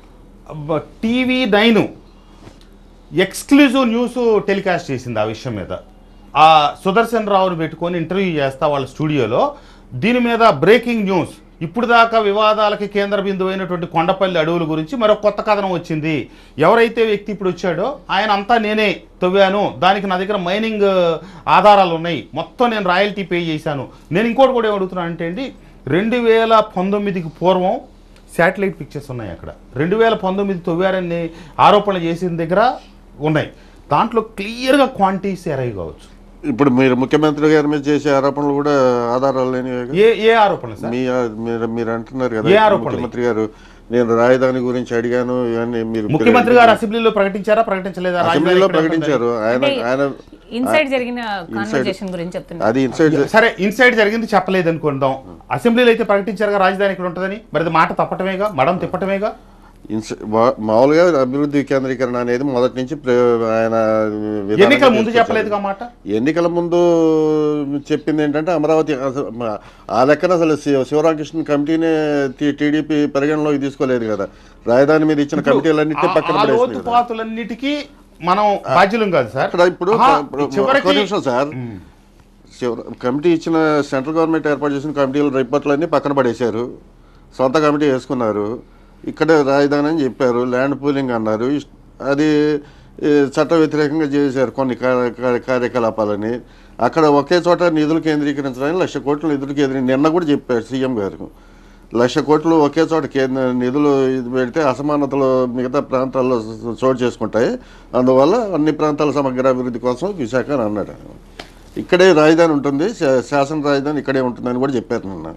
TV nine exclusive news telecast చేసింది ఆ విషయం మీద ఆ సుదర్శన్ రావుని పెట్టుకొని ఇంటర్వ్యూ చేస్తా వాళ్ళ స్టూడియోలో దీని మీద బ్రేకింగ్ న్యూస్ ఇప్పుడు దాకా వివాదాలకి కేంద్ర బిందువు అయినటువంటి కొండపల్లి అడవుల గురించి మరో కొత్త కథనం వచ్చింది ఎవరైతే వ్యక్తి ఇప్పుడు వచ్చాడో ఆయన అంతా నేనే తవ్వాను దానికి నా దగ్గర మైనింగ్ ఆధారాలు ఉన్నాయి మొత్తం నేను రాయల్టీ పే చేశాను నేను ఇంకోటి కూడా ఏమడుగుతున్నాను అంటే అండి రెండు వేల పంతొమ్మిదికి పూర్వం శాటిలైట్ పిక్చర్స్ ఉన్నాయి అక్కడ రెండు వేల పంతొమ్మిది తొవ్వారని ఆరోపణలు చేసిన దగ్గర ఉన్నాయి దాంట్లో క్లియర్గా క్వాంటిటీస్ ఎరై కావచ్చు ఇప్పుడు మీరు ముఖ్యమంత్రి గారి మీద చేసే ఆరోపణలు కూడా ఆధారాలు లేనివే ఏ ఏ ఆరోపణలు సార్ మీ మీరు మీరు అంటున్నారు ఏ కదా ఆరోపణలు? ముఖ్యమంత్రి గారు నేను రాజధాని గురించి అడిగాను ఇవన్నీ మీరు ముఖ్యమంత్రి గారు అసెంబ్లీలో ప్రకటించారా ప్రకటించలేదా రాజధాని అసెంబ్లీలో ఎక్కడ ఉంటుందని? ప్రకటించారు ఆయన అంటే ఆయన ఇన్సైడ్ జరిగిన కాన్వర్జేషన్ గురించి చెప్తున్నారు అది ఇన్సైడ్ సరే ఇన్సైడ్ జరిగింది చెప్పలేదు అనుకుందాం అసెంబ్లీలో అయితే ప్రకటించారుగా రాజధాని ఇక్కడ ఉంటుందని మరి అది మాట తప్పటమేగా మడం తిప్పటమేగా ఇన్స్- వా- మామూలుగా అభివృద్ధి వికేంద్రీకరణ అనేది మొదటి నుంచి ప్ర- ఆయన విధానంగా ఎన్నికల ముందు తీసుకొచ్చారు. చెప్పలేదుగా మాట ఎన్నికల ముందు చెప్పింది ఏంటంటే అమరావతి అసలు మ- ఆ లెక్కన అసలు శి- శివరామకృష్ణ కమిటీనే టీ- టీడీపీ పరిగణలోకి తీసుకోలేదు కదా రాజధాని మీద ఇచ్చిన కమిటీలన్నింటినీ ఆ- పక్కన ఆ పడేసింది కదా. లోతుపాతులన్నిటికీ మనం బాధ్యులం కాదు సార్ అక్కడ ఇప్పుడు ఆహా, ఇప్పుడు చివరికి ఒక్క నిమిషం సార్ చివర- కమిటీ ఇచ్చిన సెంట్రల్ గవర్నమెంట్ ఏర్పాటు చేసిన కమిటీల రిపోర్ట్లన్నీ పక్కన పడేశారు సొంత కమిటీ వేసుకున్నారు ఇక్కడే రాజధాని అని చెప్పారు ల్యాండ్ పూలింగ్ అన్నారు ఇష్- అది ఈ, చట్ట వ్యతిరేకంగా చేశారు కొన్ని కార్య- కార్య- కార్యకలాపాలని అక్కడ ఒకే చోట నిధులు కేంద్రీకరించడానికి లక్ష కోట్ల నిధులు కేంద్రీ నిన్న కూడా చెప్పారు సీఎం గారు లక్ష కోట్లు ఒకే చోట కేంద్ర నిధులు ఇది పెడితే అసమానతలు మిగతా ప్రాంతాల్లో చోటు చేసుకుంటాయి అందువల్ల అన్ని ప్రాంతాల సమగ్ర అభివృద్ధి కోసం విశాఖ అని అన్నాడు ఇక్కడే రాజధాని ఉంటుంది శా- శాసన రాజధాని ఇక్కడే ఉంటుందని కూడా చెప్పారు నిన్న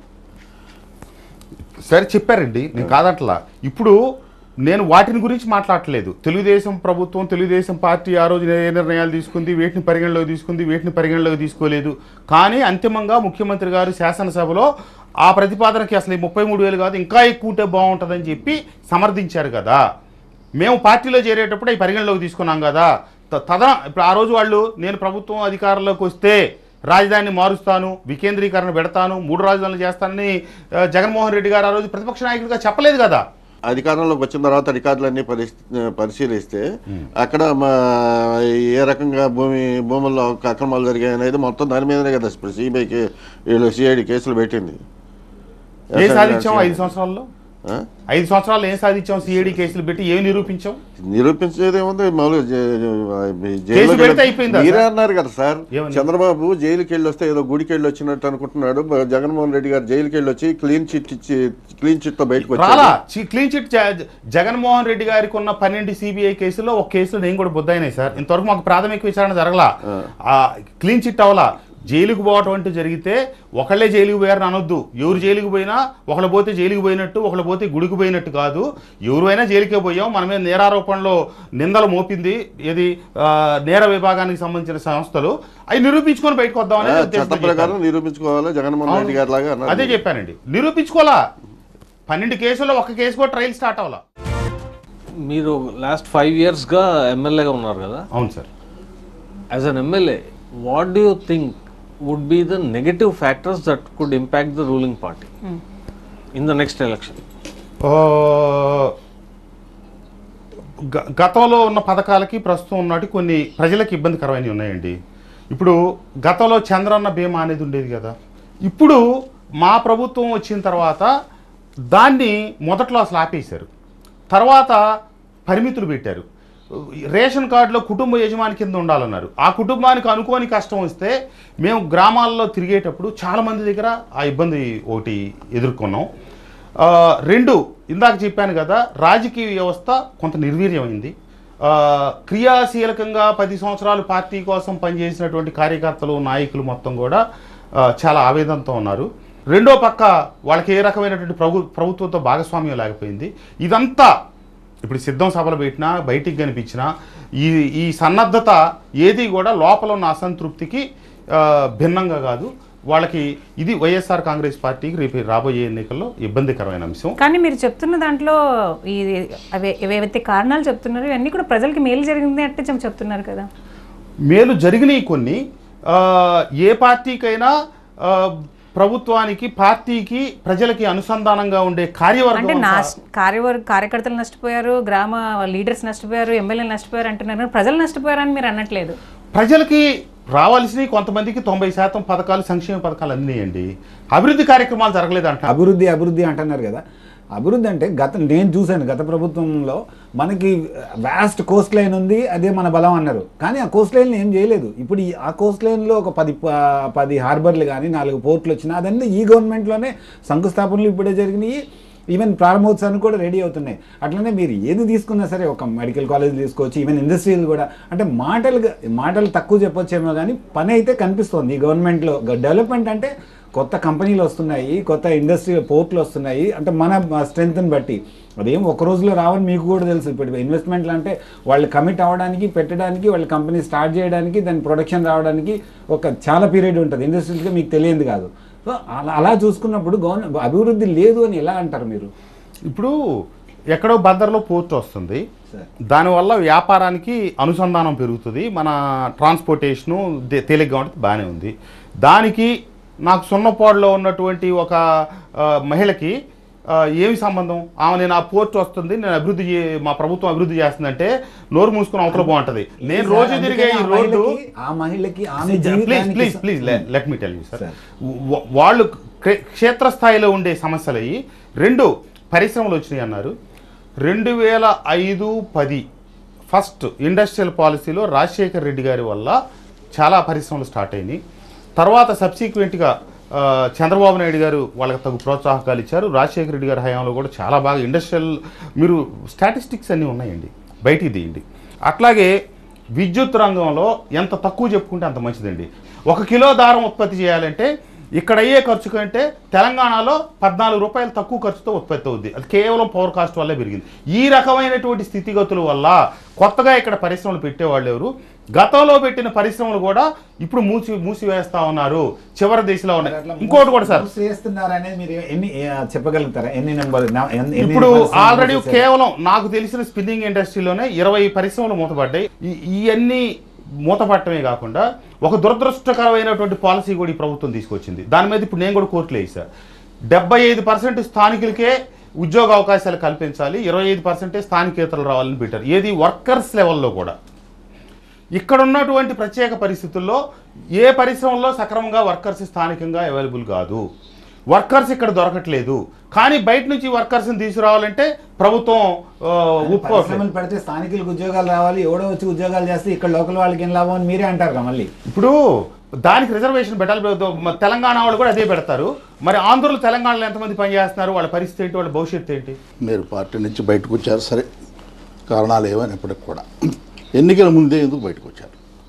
సరే చెప్పారండి నేను కాదట్లా ఇప్పుడు నేను వాటిని గురించి మాట్లాడట్లేదు తెలుగుదేశం ప్రభుత్వం తెలుగుదేశం పార్టీ ఆ రోజు ఏ నిర్ణయాలు తీసుకుంది వేటిని పరిగణలోకి తీసుకుంది వేటిని పరిగణలోకి తీసుకోలేదు కానీ అంతిమంగా ముఖ్యమంత్రి గారు శాసనసభలో ఆ ప్రతిపాదనకి అసలు ఈ ముప్పై మూడు వేలు కాదు ఇంకా ఎక్కువ ఉంటే బాగుంటుందని చెప్పి సమర్థించారు కదా మేము పార్టీలో చేరేటప్పుడు అవి పరిగణలోకి తీసుకున్నాం కదా త- తద ఇప్పుడు ఆ రోజు వాళ్ళు నేను ప్రభుత్వం అధికారంలోకి వస్తే రాజధానిని మారుస్తాను వికేంద్రీకరణ పెడతాను మూడు రాజధానులు చేస్తానని ఆ, జగన్మోహన్ రెడ్డి గారు ఆ రోజు ప్రతిపక్ష నాయకుడిగా చెప్పలేదు కదా అధికారంలోకి వచ్చిన తర్వాత రికార్డులన్నీ పరిస్ పరిశీలిస్తే అక్కడ మా ఏ రకంగా భూమి భూముల్లో అక్రమాలు జరిగాయి అనేది మొత్తం దాని మీదనే కదా ఇప్పుడు సిబిఐకి వీళ్ళు సిఐడి కేసులు పెట్టింది ఏం సాధించాం ఐదు సంవత్సరాల్లో ఆ? ఐదు సంవత్సరాలు ఏం సాధించాం సిఐడి కేసులు పెట్టి ఏం నిరూపించాం నిరూపించేది ఏముంది మామూలుగా జై- జై- కేసు జైలుకి పెడితే వెళ్ళి- అయిపోయిందా మీరే సార్? అన్నారు కదా సార్ ఏమని? చంద్రబాబు జైలుకి వెళ్ళి వస్తే ఏదో గుడికి వెళ్ళి వచ్చినట్టు అనుకుంటున్నాడు బ- జగన్మోహన్ రెడ్డి గారు జైలుకి వెళ్ళి వచ్చి క్లీన్ చిట్ ఇచ్చి క్లీన్ చిట్ తో బయటకు రాలా వచ్చారు చి- క్లీన్ చిట్ జ- జగన్మోహన్ రెడ్డి గారికి ఉన్న పన్నెండు సిబిఐ కేసుల్లో ఒక కేసులో నేను కూడా బుద్ధైనాయి సార్ ఇంతవరకు మాకు ప్రాథమిక విచారణ జరగలా ఆ, క్లీన్ చిట్ అవలా జైలుకు పోవటం అంటూ జరిగితే ఒకళ్ళే జైలుకు పోయారని అనొద్దు ఎవరు జైలుకు పోయినా ఒకళ్ళు పోతే జైలుకు పోయినట్టు ఒకళ్ళు పోతే గుడికి పోయినట్టు కాదు ఎవరైనా జైలుకే పోయాం మన మీద నేరారోపణలో నిందలు మోపింది ఇది ఆ, నేర విభాగానికి సంబంధించిన సంస్థలు అవి నిరూపించుకొని బయటకు వద్దాం ఆ, అనేది చట్ట ఉద్దేశంతో ప్రకారం చెప్పాను. నిరూపించుకోవాలి జగన్మోహన్ రెడ్డి గారి లాగా అన్నారు అదే చెప్పానండి నిరూపించుకోవాలా పన్నెండు కేసుల్లో ఒక కేసు కూడా ట్రయల్ స్టార్ట్ అవ్వాలా మీరు లాస్ట్ ఫైవ్ ఇయర్స్గా ఎమ్మెల్యేగా ఉన్నారు కదా అవును sir as an MLA what do you think would be the negative factors that could impact the ruling party in the next election ఆ, గ- గతంలో ఉన్న పథకాలకి ప్రస్తుతం ఉన్నటి కొన్ని ప్రజలకు ఇబ్బందికరమైనవి ఉన్నాయండి ఇప్పుడు గతంలో చంద్రన్న బీమా అనేది ఉండేది కదా ఇప్పుడు మా ప్రభుత్వం వచ్చిన తర్వాత దాన్ని మొదట్లో అసలు ఆపేశారు తర్వాత పరిమితులు పెట్టారు రేషన్ కార్డులో కుటుంబ యజమాని కింద ఉండాలన్నారు ఆ కుటుంబానికి అనుకోని కష్టం వస్తే మేము గ్రామాల్లో తిరిగేటప్పుడు చాలామంది దగ్గర ఆ ఇబ్బంది ఒకటి ఎదుర్కొన్నాం ఆ, రెండు ఇందాక చెప్పాను కదా రాజకీయ వ్యవస్థ కొంత నిర్వీర్యమైంది ఆ, క్రియాశీలకంగా పది సంవత్సరాలు పార్టీ కోసం పనిచేసినటువంటి కార్యకర్తలు నాయకులు మొత్తం కూడా ఆ, చాలా ఆవేదనతో ఉన్నారు రెండో పక్క వాళ్ళకి ఏ రకమైనటువంటి ప్రభు ప్రభుత్వంతో భాగస్వామ్యం లేకపోయింది ఇదంతా ఇప్పుడు సిద్ధం సభలు పెట్టినా బయటికి కనిపించినా ఈ ఈ సన్నద్ధత ఏది కూడా లోపల ఉన్న అసంతృప్తికి ఆ, భిన్నంగా కాదు వాళ్ళకి ఇది వైఎస్ఆర్ కాంగ్రెస్ పార్టీకి రేపు రాబోయే ఎన్నికల్లో ఇబ్బందికరమైన అంశం కానీ మీరు చెప్తున్న దాంట్లో ఈ అవి ఏవైతే కారణాలు చెప్తున్నారో ఇవన్నీ కూడా ప్రజలకి మేలు జరిగింది అంటే చెప్- చెప్తున్నారు కదా మేలు జరిగినాయి కొన్ని ఆ, ఏ పార్టీకైనా ఆ, ప్రభుత్వానికి పార్టీకి ప్రజలకి అనుసంధానంగా ఉండే కార్యవర్గం అంటే అంతా- నాశ కార్యవర్గ కార్యకర్తలు నష్టపోయారు గ్రామ లీడర్స్ నష్టపోయారు ఎమ్మెల్యేలు నష్టపోయారు అంటున్నారు కానీ ప్రజలు నష్టపోయారని మీరు అనట్లేదు ప్రజలకి రావాల్సినవి కొంతమందికి తొంభై శాతం పథకాలు సంక్షేమ పథకాలు అందినాయండి అభివృద్ధి కార్యక్రమాలు జరగలేదంట అభివృద్ధి అభివృద్ధి అంటున్నారు కదా అభివృద్ధి అంటే గత నేను చూశాను గత ప్రభుత్వంలో మనకి వ్యాస్ట్ కోస్ట్ లైన్ ఉంది అదే మన బలం అన్నారు కానీ ఆ కోస్ట్ లైన్ ఏం చేయలేదు ఇప్పుడు ఈ- ఆ కోస్ట్ లైన్లో ఒక పది ప- పది హార్బర్లు కానీ నాలుగు పోర్ట్లు వచ్చినా అదన్నీ ఈ గవర్నమెంట్లోనే శంకుస్థాపనలు ఇప్పుడే జరిగినాయి ఈవెన్ ప్రారంభోత్సవానికి కూడా రెడీ అవుతున్నాయి అట్లనే మీరు ఏది తీసుకున్నా సరే ఒక మెడికల్ కాలేజ్ తీసుకోవచ్చు ఈవెన్ ఇండస్ట్రీలు కూడా అంటే మాటలు మాటలు తక్కువ చెప్పొచ్చేమో కానీ పని అయితే కనిపిస్తోంది ఈ గవర్నమెంట్లో డెవలప్మెంట్ అంటే కొత్త కంపెనీలు వస్తున్నాయి కొత్త ఇండస్ట్రీ పోర్ట్లు వస్తున్నాయి అంటే మన స్ట్రెంగ్త్ని బట్టి అదేం ఒక రోజులో రావని మీకు కూడా తెలుసు ఇప్పుడు ఇన్వెస్ట్మెంట్లు అంటే వాళ్ళు కమిట్ అవ్వడానికి పెట్టడానికి వాళ్ళ కంపెనీ స్టార్ట్ చేయడానికి దాని ప్రొడక్షన్ రావడానికి ఒక చాలా పీరియడ్ ఉంటుంది ఇండస్ట్రీస్గా మీకు తెలియదు కాదు సో అలా అలా చూసుకున్నప్పుడు గవర్నమెంట్ అభివృద్ధి లేదు అని ఎలా అంటారు మీరు ఇప్పుడు ఎక్కడో బద్దర్లో పోర్ట్ వస్తుంది దానివల్ల వ్యాపారానికి అనుసంధానం పెరుగుతుంది మన ట్రాన్స్పోర్టేషను దే- తేలిగ్గా ఉంటుంది బాగానే ఉంది దానికి నాకు సున్నపాడులో ఉన్నటువంటి ఒక ఆ, మహిళకి ఆ, ఏమి సంబంధం ఆమె నేను ఆ పోర్ట్ వస్తుంది నేను అభివృద్ధి చే- మా ప్రభుత్వం అభివృద్ధి చేస్తుందంటే నోరు మూసుకుని అవతల బాగుంటుంది నేను రోజు తిరిగే ఈ ఆ రోడ్డు మహిళకి- ఆ మహిళకి ఆమె ప్లీజ్ జీవితానికి please please let me tell you sir Sir. వాళ్ళు క్షే- క్షేత్రస్థాయిలో ఉండే సమస్యలు అయ్యి రెండు పరిశ్రమలు వచ్చినాయి అన్నారు రెండు వేల ఐదు పది ఫస్ట్ ఇండస్ట్రియల్ పాలసీలో రాజశేఖర్ రెడ్డి గారి వల్ల చాలా పరిశ్రమలు స్టార్ట్ అయినాయి తర్వాత సబ్సిక్వెంట్గా చంద్రబాబు నాయుడు గారు వాళ్ళకి తగు ప్రోత్సాహకాలు ఇచ్చారు రాజశేఖర రెడ్డి గారి హయాంలో కూడా చాలా బాగా ఇండస్ట్రియల్ మీరు స్టాటిస్టిక్స్ అన్నీ ఉన్నాయండి బయటికి తీయండి అట్లాగే విద్యుత్ రంగంలో ఎంత తక్కువ చెప్పుకుంటే అంత మంచిదండి ఒక కిలో దారం ఉత్పత్తి చేయాలంటే ఇక్కడ అయ్యే ఖర్చు కంటే తెలంగాణలో పద్నాలుగు రూపాయలు తక్కువ ఖర్చుతో ఉత్పత్తి అవుద్ది అది కేవలం పవర్ కాస్ట్ వల్లే పెరిగింది ఈ రకమైనటువంటి స్థితిగతుల వల్ల కొత్తగా ఇక్కడ పరిశ్రమలు పెట్టేవాళ్ళు ఎవరు గతంలో పెట్టిన పరిశ్రమలు కూడా ఇప్పుడు మూసి మూసివేస్తా ఉన్నారు చివరి దిశలో ఉన్నాయి ఇంకోటి కూడా సార్ చేస్తున్నారు అనేది మీరు ఎన్ని ఏ, చెప్పగలుగుతారా ఎన్ని నెంబర్ ఇప్పుడు ఆల్రెడీ కేవలం నాకు తెలిసిన స్పిన్నింగ్ ఇండస్ట్రీలోనే ఇరవై పరిశ్రమలు మూతపడ్డాయి ఈ- ఇవన్నీ మూతపడటమే కాకుండా ఒక దురదృష్టకరమైనటువంటి పాలసీ కూడా ఈ ప్రభుత్వం తీసుకొచ్చింది దాని మీద ఇప్పుడు నేను కూడా కోర్టులో వేసా డెబ్బై ఐదు పర్సెంట్ స్థానికులకే ఉద్యోగ అవకాశాలు కల్పించాలి ఇరవై ఐదు పర్సెంటే స్థానికేతలు రావాలని పెట్టారు ఏది వర్కర్స్ లెవెల్లో కూడా ఇక్కడ ఉన్నటువంటి ప్రత్యేక పరిస్థితుల్లో ఏ పరిశ్రమల్లో సక్రమంగా వర్కర్స్ స్థానికంగా అవైలబుల్ కాదు వర్కర్స్ ఇక్కడ దొరకట్లేదు కానీ బయట నుంచి వర్కర్స్ని తీసుకురావాలంటే ప్రభుత్వం ఆ, ఒప్పుకోవట్లేదు పరిశ్రమలు పెడితే స్థానికులకు ఉద్యోగాలు రావాలి ఎవడో వచ్చి ఉద్యోగాలు చేస్తే ఇక్కడ లోకల్ వాళ్ళకి ఏం లాభం అని మీరే అంటారు కదా మళ్ళీ ఇప్పుడు దానికి రిజర్వేషన్ పెట్టాలి మ- తెలంగాణ వాళ్ళు కూడా అదే పెడతారు మరి ఆంధ్రులు తెలంగాణలో ఎంతమంది పనిచేస్తున్నారు వాళ్ళ పరిస్థితి ఏంటి వాళ్ళ భవిష్యత్తు ఏంటి మీరు పార్టీ నుంచి బయటకు వచ్చారు సరే కారణాలు ఏమైనప్పటికి కూడా ఎన్నికల ముందే ఎందుకు బయటకు వచ్చారు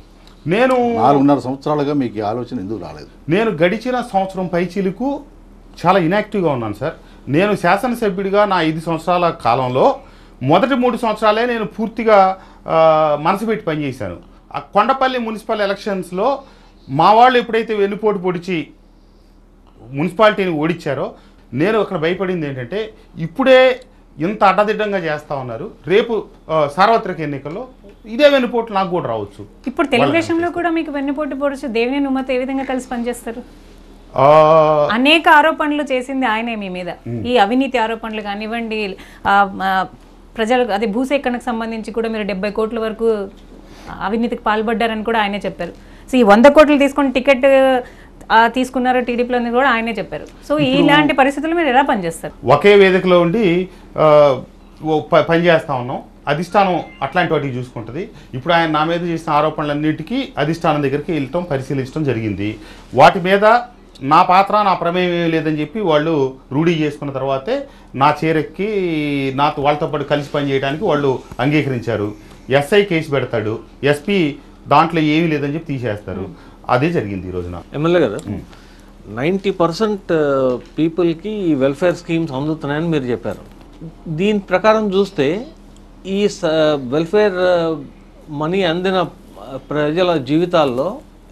నేను నాలుగున్నర సంవత్సరాలుగా మీకు ఈ ఆలోచన ఎందుకు రాలేదు నేను గడిచిన సంవత్సరం పైచీలకు చాలా ఇనాక్టివ్గా ఉన్నాను సార్ నేను శాసనసభ్యుడిగా నా ఐదు సంవత్సరాల కాలంలో మొదటి మూడు సంవత్సరాలే నేను పూర్తిగా ఆ, మనసు పెట్టి పనిచేశాను ఆ కొండపల్లి మున్సిపల్ ఎలక్షన్స్లో మా వాళ్ళు ఎప్పుడైతే వెన్నుపోటు పొడిచి మున్సిపాలిటీని ఓడించారో నేను అక్కడ భయపడింది ఏంటంటే ఇప్పుడే ఇంత అడ్డదిడ్డంగా చేస్తా ఉన్నారు రేపు ఆ, సార్వత్రిక ఎన్నికల్లో ఇదే వెన్నుపోటు నాకు కూడా రావచ్చు ఇప్పుడు తెలుగుదేశంలో కూడా మీకు వెన్నుపోటు పొడుచు దేవినేని ఉమ్మతో ఏ విధంగా కలిసి పనిచేస్తారు ఆ, అనేక ఆరోపణలు చేసింది ఆయనే మీ మీద ఈ అవినీతి ఆరోపణలు కానివ్వండి ఆ, ఆ, ప్రజలకు అదే భూసేకరణకు సంబంధించి కూడా మీరు డెబ్బై కోట్ల వరకు అవినీతికి పాల్పడ్డారని కూడా ఆయనే చెప్పారు సో ఈ వంద కోట్లు తీసుకొని టికెట్ ఆ, తీసుకున్నారు టీడీపీలో అని కూడా ఆయనే చెప్పారు సో ఇలాంటి పరిస్థితుల్లో మీరు ఎలా పనిచేస్తారు ఒకే వేదికలో ఉండి ఆ, ఓ ప- పని చేస్తా ఉన్నాం అధిష్టానం అట్లాంటి వాటికి చూసుకుంటుంది ఇప్పుడు ఆయన నా మీద చేసిన ఆరోపణలన్నిటికీ అధిష్టానం దగ్గరికి వెళ్ళటం పరిశీలించడం జరిగింది వాటి మీద నా పాత్ర నా ప్రమేయం ఏమీ లేదని చెప్పి వాళ్ళు రూఢీ చేసుకున్న తర్వాతే నా చేరెక్కి నాతో వాళ్ళతో పాటు కలిసి పని చేయడానికి వాళ్ళు అంగీకరించారు ఎస్ఐ కేసు పెడతాడు ఎస్పీ దాంట్లో ఏమీ లేదని చెప్పి తీసేస్తారు అదే జరిగింది ఈ రోజున ఎమ్మెల్యే గారు నైంటీ పర్సెంట్ పీపుల్కి ఈ వెల్ఫేర్ స్కీమ్స్ అందుతున్నాయని మీరు చెప్పారు దీని ప్రకారం చూస్తే ఈ వెల్ఫేర్ మనీ అందిన ఆ, ప్రజల జీవితాల్లో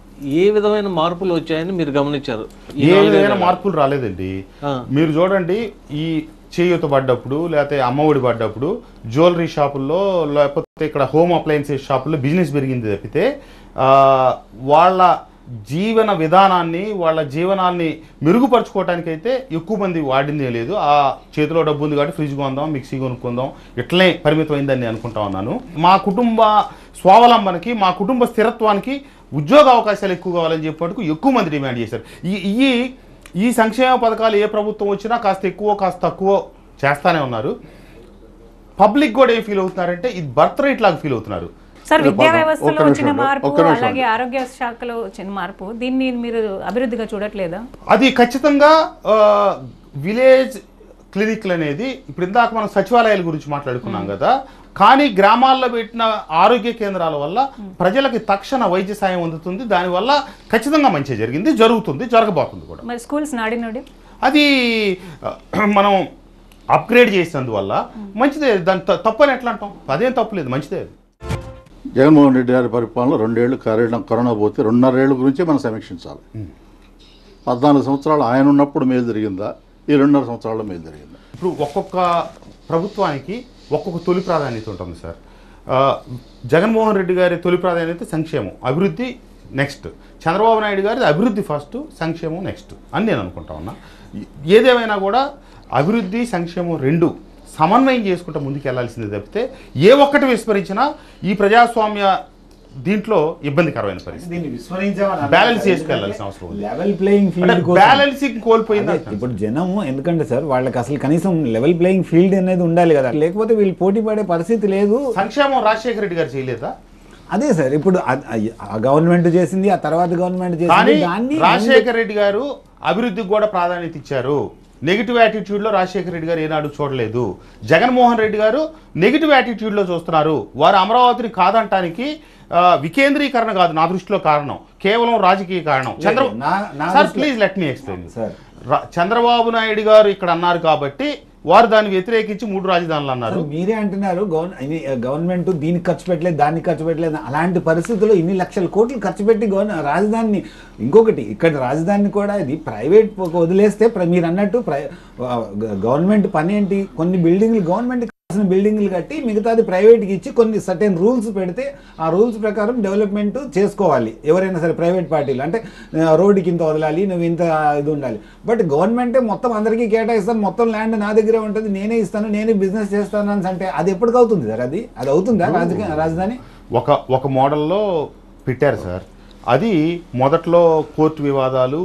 ఏ విధమైన మార్పులు వచ్చాయని మీరు గమనించారు ఈ ఏ నాలుగైదు విధమైన ఏళ్ళలో. మార్పులు రాలేదండి ఆ. మీరు చూడండి ఈ చేయూత పడ్డప్పుడు లేకపోతే అమ్మఒడి పడ్డప్పుడు జ్యువెలరీ షాపుల్లో లేకపోతే ఇక్కడ హోమ్ అప్లయన్సెస్ షాపుల్లో బిజినెస్ పెరిగింది తప్పితే ఆ, వాళ్ళ జీవన విధానాన్ని వాళ్ళ జీవనాన్ని మెరుగుపరచుకోవడానికైతే ఎక్కువ మంది వాడిందే లేదు ఆ చేతిలో డబ్బు ఉంది కాబట్టి ఫ్రిడ్జ్ కొందాం మిక్సీ కొనుక్కుందాం ఇట్లనే పరిమితమైందని నేను అనుకుంటా ఉన్నాను మా కుటుంబ స్వావలంబనకి మా కుటుంబ స్థిరత్వానికి ఉద్యోగ అవకాశాలు ఎక్కువ కావాలని చెప్పేందుకు ఎక్కువ మంది డిమాండ్ చేశారు ఈ ఈ ఈ సంక్షేమ పథకాలు ఏ ప్రభుత్వం వచ్చినా కాస్త ఎక్కువ కాస్త తక్కువ చేస్తానే ఉన్నారు పబ్లిక్ కూడా ఏం ఫీల్ అవుతున్నారంటే ఇది బర్త్ రేట్ లాగా ఫీల్ అవుతున్నారు సార్ ఒక్క విద్యా నిమిషం, వ్యవస్థలో ఒక్క వచ్చిన నిమిషం, మార్పు ఒక్క నిమిషం. అలాగే ఆరోగ్య శాఖలో వచ్చిన మార్పు దీన్ని మీరు అభివృద్ధిగా చూడట్లేదా అది ఖచ్చితంగా ఆ, విలేజ్ క్లినిక్లు అనేది ఇప్పుడు ఇందాక మనం సచివాలయాల గురించి మాట్లాడుకున్నాం కదా కానీ గ్రామాల్లో పెట్టిన ఆరోగ్య కేంద్రాల వల్ల ప్రజలకి తక్షణ వైద్య సాయం అందుతుంది దానివల్ల ఖచ్చితంగా మంచి జరిగింది జరుగుతుంది జరగబోతుంది కూడా మరి స్కూల్స్ నాడి నాడి అది ఆ, మనం అప్గ్రేడ్ చేసినందువల్ల మంచిదే దాని త- తప్పని ఎట్లా అంటాం అదేం తప్పులేదు మంచిదే అది జగన్మోహన్ రెడ్డి గారి పరిపాలన రెండేళ్లు కరోనా కరోనా పోతే రెండున్నరేళ్ల గురించే మనం సమీక్షించాలి పద్నాలుగు సంవత్సరాలు ఆయన ఉన్నప్పుడు మేలు జరిగిందా ఈ రెండున్నర సంవత్సరాల్లో మేలు జరిగిందా ఇప్పుడు ఒక్కొక్క ప్రభుత్వానికి ఒక్కొక్క తొలి ప్రాధాన్యత ఉంటుంది సార్ ఆ, జగన్మోహన్ రెడ్డి గారి తొలి ప్రాధాన్యత సంక్షేమం అభివృద్ధి నెక్స్ట్ చంద్రబాబు నాయుడు గారి అభివృద్ధి ఫస్ట్ సంక్షేమం నెక్స్ట్ అని నేను అనుకుంటా ఉన్నా ఏదేమైనా కూడా అభివృద్ధి సంక్షేమం రెండు సమన్వయం చేసుకుంటూ ముందుకు వెళ్ళాల్సింది తప్పితే ఏ ఒక్కటి విస్మరించినా ఈ ప్రజాస్వామ్య దీంట్లో ఇబ్బందికరమైన పరిస్థితి దీన్ని విస్మరించామని బ్యాలెన్స్ చేసుకెళ్లాల్సిన అవసరం ఉంది లెవెల్ ప్లేయింగ్ అంటే ఫీల్డ్ కోసం బ్యాలెన్సింగ్ కోల్పోయింది అదే, అంటున్నాను. ఇప్పుడు జనము ఎందుకంటే సార్ వాళ్ళకి అసలు కనీసం లెవెల్ ప్లేయింగ్ ఫీల్డ్ అనేది ఉండాలి కదా లేకపోతే వీళ్ళు పోటీ పడే పరిస్థితి లేదు సంక్షేమం రాజశేఖర రెడ్డి గారు చేయలేదా అదే సార్ ఇప్పుడు ఆ- ఆ గవర్నమెంట్ చేసింది ఆ తర్వాత గవర్నమెంట్ కానీ చేసింది దాన్ని రాజశేఖర రెడ్డి గారు అభివృద్ధికి కూడా ప్రాధాన్యత ఇచ్చారు నెగిటివ్ యాటిట్యూడ్లో రాజశేఖర రెడ్డి గారు ఏనాడు చూడలేదు జగన్మోహన్ రెడ్డి గారు నెగిటివ్ యాటిట్యూడ్లో చూస్తున్నారు వారు అమరావతిని కాదంటానికి ఆ, వికేంద్రీకరణ కాదు నా దృష్టిలో కారణం కేవలం రాజకీయ కారణం చంద్ర నా- నా సార్ దృష్టిలో- please let me explain sir Chandrababu Naidu garu ఇక్కడ అన్నారు కాబట్టి వారు దాన్ని వ్యతిరేకించి మూడు రాజధానులు అన్నారు అసలు మీరే అంటున్నారు గవర్న ఇది, గవర్నమెంట్ దీనికి ఖర్చు పెట్టలేదు దానికి ఖర్చు పెట్టలేదు అలాంటి పరిస్థితుల్లో ఇన్ని లక్షల కోట్లు ఖర్చు పెట్టి గవర్న రాజధానిని ఇంకొకటి ఇక్కడ రాజధానిని కూడా ఇది ప్రైవేట్ వదిలేస్తే ప్ర- మీరు అన్నట్టు ప్రై ఆ, గ- గవర్నమెంట్ పని ఏంటి కొన్ని బిల్డింగ్లు గవర్నమెంట్ కావాల్సిన బిల్డింగ్లు కట్టి మిగతాది ప్రైవేట్కి ఇచ్చి కొన్ని సర్టెన్ రూల్స్ పెడితే ఆ రూల్స్ ప్రకారం డెవలప్మెంట్ చేసుకోవాలి ఎవరైనా సరే ప్రైవేట్ పార్టీలు అంటే ఆ, రోడ్డుకి ఇంత వదలాలి నువ్వు ఇంత ఇది ఉండాలి బట్ గవర్నమెంటే మొత్తం అందరికీ కేటాయిస్తాను మొత్తం ల్యాండ్ నా దగ్గరే ఉంటుంది నేనే ఇస్తాను నేనే బిజినెస్ చేస్తాను అని అంటే అది ఎప్పటికి అవుతుంది సార్ అది అది అవుతుందా రాజకీయ రాజధాని ఒక ఒక మోడల్లో పెట్టారు సార్ అది మొదట్లో కోర్టు వివాదాలు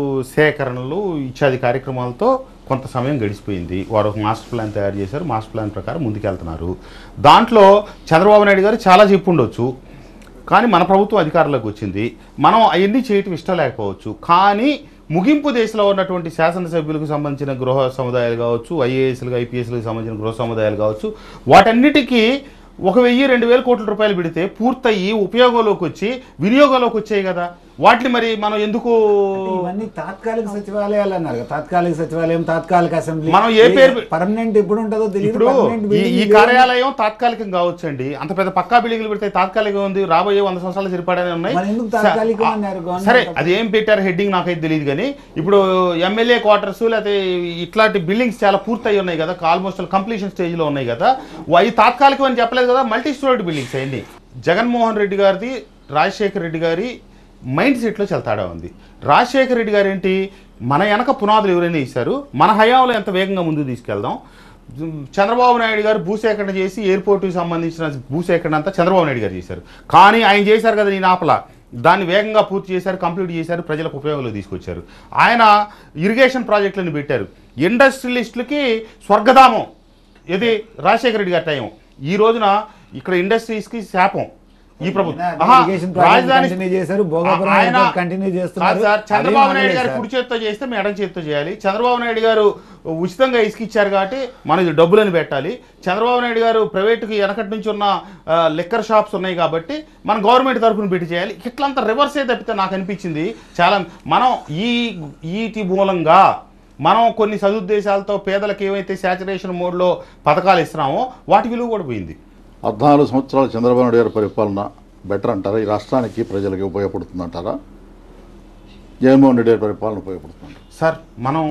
సేకరణలు ఇత్యాది కార్యక్రమాలతో కొంత సమయం గడిచిపోయింది వారు ఒక మాస్టర్ ప్లాన్ తయారు చేశారు మాస్టర్ ప్లాన్ ప్రకారం ముందుకెళ్తున్నారు దాంట్లో చంద్రబాబు నాయుడు గారు చాలా చెప్పు ఉండొచ్చు కానీ మన ప్రభుత్వం అధికారంలోకి వచ్చింది మనం అవన్నీ చేయటం ఇష్టం లేకపోవచ్చు కానీ ముగింపు దశలో ఉన్నటువంటి శాసనసభ్యులకు సంబంధించిన గృహ సముదాయాలు కావచ్చు ఐఏఎస్లకు ఐపీఎస్లకు సంబంధించిన గృహ సముదాయాలు కావచ్చు వాటన్నిటికీ ఒక వెయ్యి రెండు వేల కోట్ల రూపాయలు పెడితే పూర్తయి ఉపయోగంలోకి వచ్చి వినియోగంలోకి వచ్చాయి కదా వాటిని మరి మనం ఎందుకు ఇవన్నీ తాత్కాలిక సచివాలయాలు అన్నారు కదా. తాత్కాలిక సచివాలయం తాత్కాలిక అసెంబ్లీ మనం ఏ పేరు- పర్మనెంట్ ఎప్పుడు ఉంటుందో తెలియదు ఇప్పుడు permanent ఈ building ఈ లేదు. కార్యాలయం తాత్కాలికం కావచ్చండి అంత పెద్ద పక్కా బిల్డింగ్లు పెడితే తాత్కాలికం ఉంది రాబోయే వంద సంవత్సరాలు సరిపడానే ఉన్నాయి మరి ఎందుకు తాత్కాలికం స- అన్నారు గవర్నమెంట్ సరే అప్పుడు? అది ఏం పెట్టారు హెడ్డింగ్ నాకైతే తెలియదు కానీ ఇప్పుడు ఎమ్మెల్యే క్వార్టర్స్ లేకపోతే ఇట్లాంటి బిల్డింగ్స్ చాలా పూర్తయి ఉన్నాయి కదా ఆల్మోస్ట్ కంప్లీషన్ స్టేజ్ లో ఉన్నాయి కదా అవి తాత్కాలికం అని చెప్పలేదు కదా మల్టీ స్టోరీ బిల్డింగ్స్ అయ్యింది జగన్మోహన్ రెడ్డి గారిది రాజశేఖర్ రెడ్డి గారి మైండ్ సెట్లో చాలా తేడా ఉంది రాజశేఖర్ రెడ్డి గారు ఏంటి మన వెనక పునాదులు ఎవరైనా ఇస్తారు మన హయాంలో ఎంత వేగంగా ముందుకు తీసుకెళ్దాం చంద్రబాబు నాయుడు గారు భూసేకరణ చేసి ఎయిర్పోర్ట్కి సంబంధించిన భూసేకరణ అంతా చంద్రబాబు నాయుడు గారు చేశారు కానీ ఆయన చేశారు కదా నేను ఆపల దాన్ని వేగంగా పూర్తి చేశారు కంప్లీట్ చేశారు ప్రజలకు ఉపయోగంలో తీసుకొచ్చారు ఆయన ఇరిగేషన్ ప్రాజెక్టులను పెట్టారు ఇండస్ట్రియలిస్టులకి స్వర్గధామం ఇది రాజశేఖర రెడ్డి గారి టైం ఈ రోజున ఇక్కడ ఇండస్ట్రీస్కి శాపం ఈ ప్రభుత్వం ఆయన ఆహా, irrigation project రాజధాని continue చేశారు, భోగాపురం ఆయన airport continue చేస్తున్నారు. కాదు సార్, అదే చంద్రబాబు నాయుడు మానలేదు గారు సార్. కుడి చేత్తో చేస్తే మేము ఎడం చేత్తో చేయాలి చంద్రబాబు నాయుడు గారు ఉచితంగా ఇసుక ఇచ్చారు కాబట్టి మనకి డబ్బులని పెట్టాలి చంద్రబాబు నాయుడు గారు ప్రైవేట్కి వెనకటి నుంచి ఉన్న లిక్కర్ షాప్స్ ఉన్నాయి కాబట్టి మనం గవర్నమెంట్ తరఫున పెట్టి చేయాలి ఇట్లంతా రివర్సే తప్పితే నాకు అనిపించింది చాలా మనం ఈ ఈటి మూలంగా మనం కొన్ని సదుద్దేశాలతో పేదలకు ఏవైతే శాచురేషన్ మోడ్లో పథకాలు ఇస్తున్నామో వాటి విలువ కూడా పోయింది పద్నాలుగు సంవత్సరాలు చంద్రబాబు నాయుడు గారి పరిపాలన బెటర్ అంటారా ఈ రాష్ట్రానికి ప్రజలకు ఉపయోగపడుతుంది అంటారా జగన్మోహన్ రెడ్డి గారి పరిపాలన ఉపయోగపడుతుంది సార్ మనం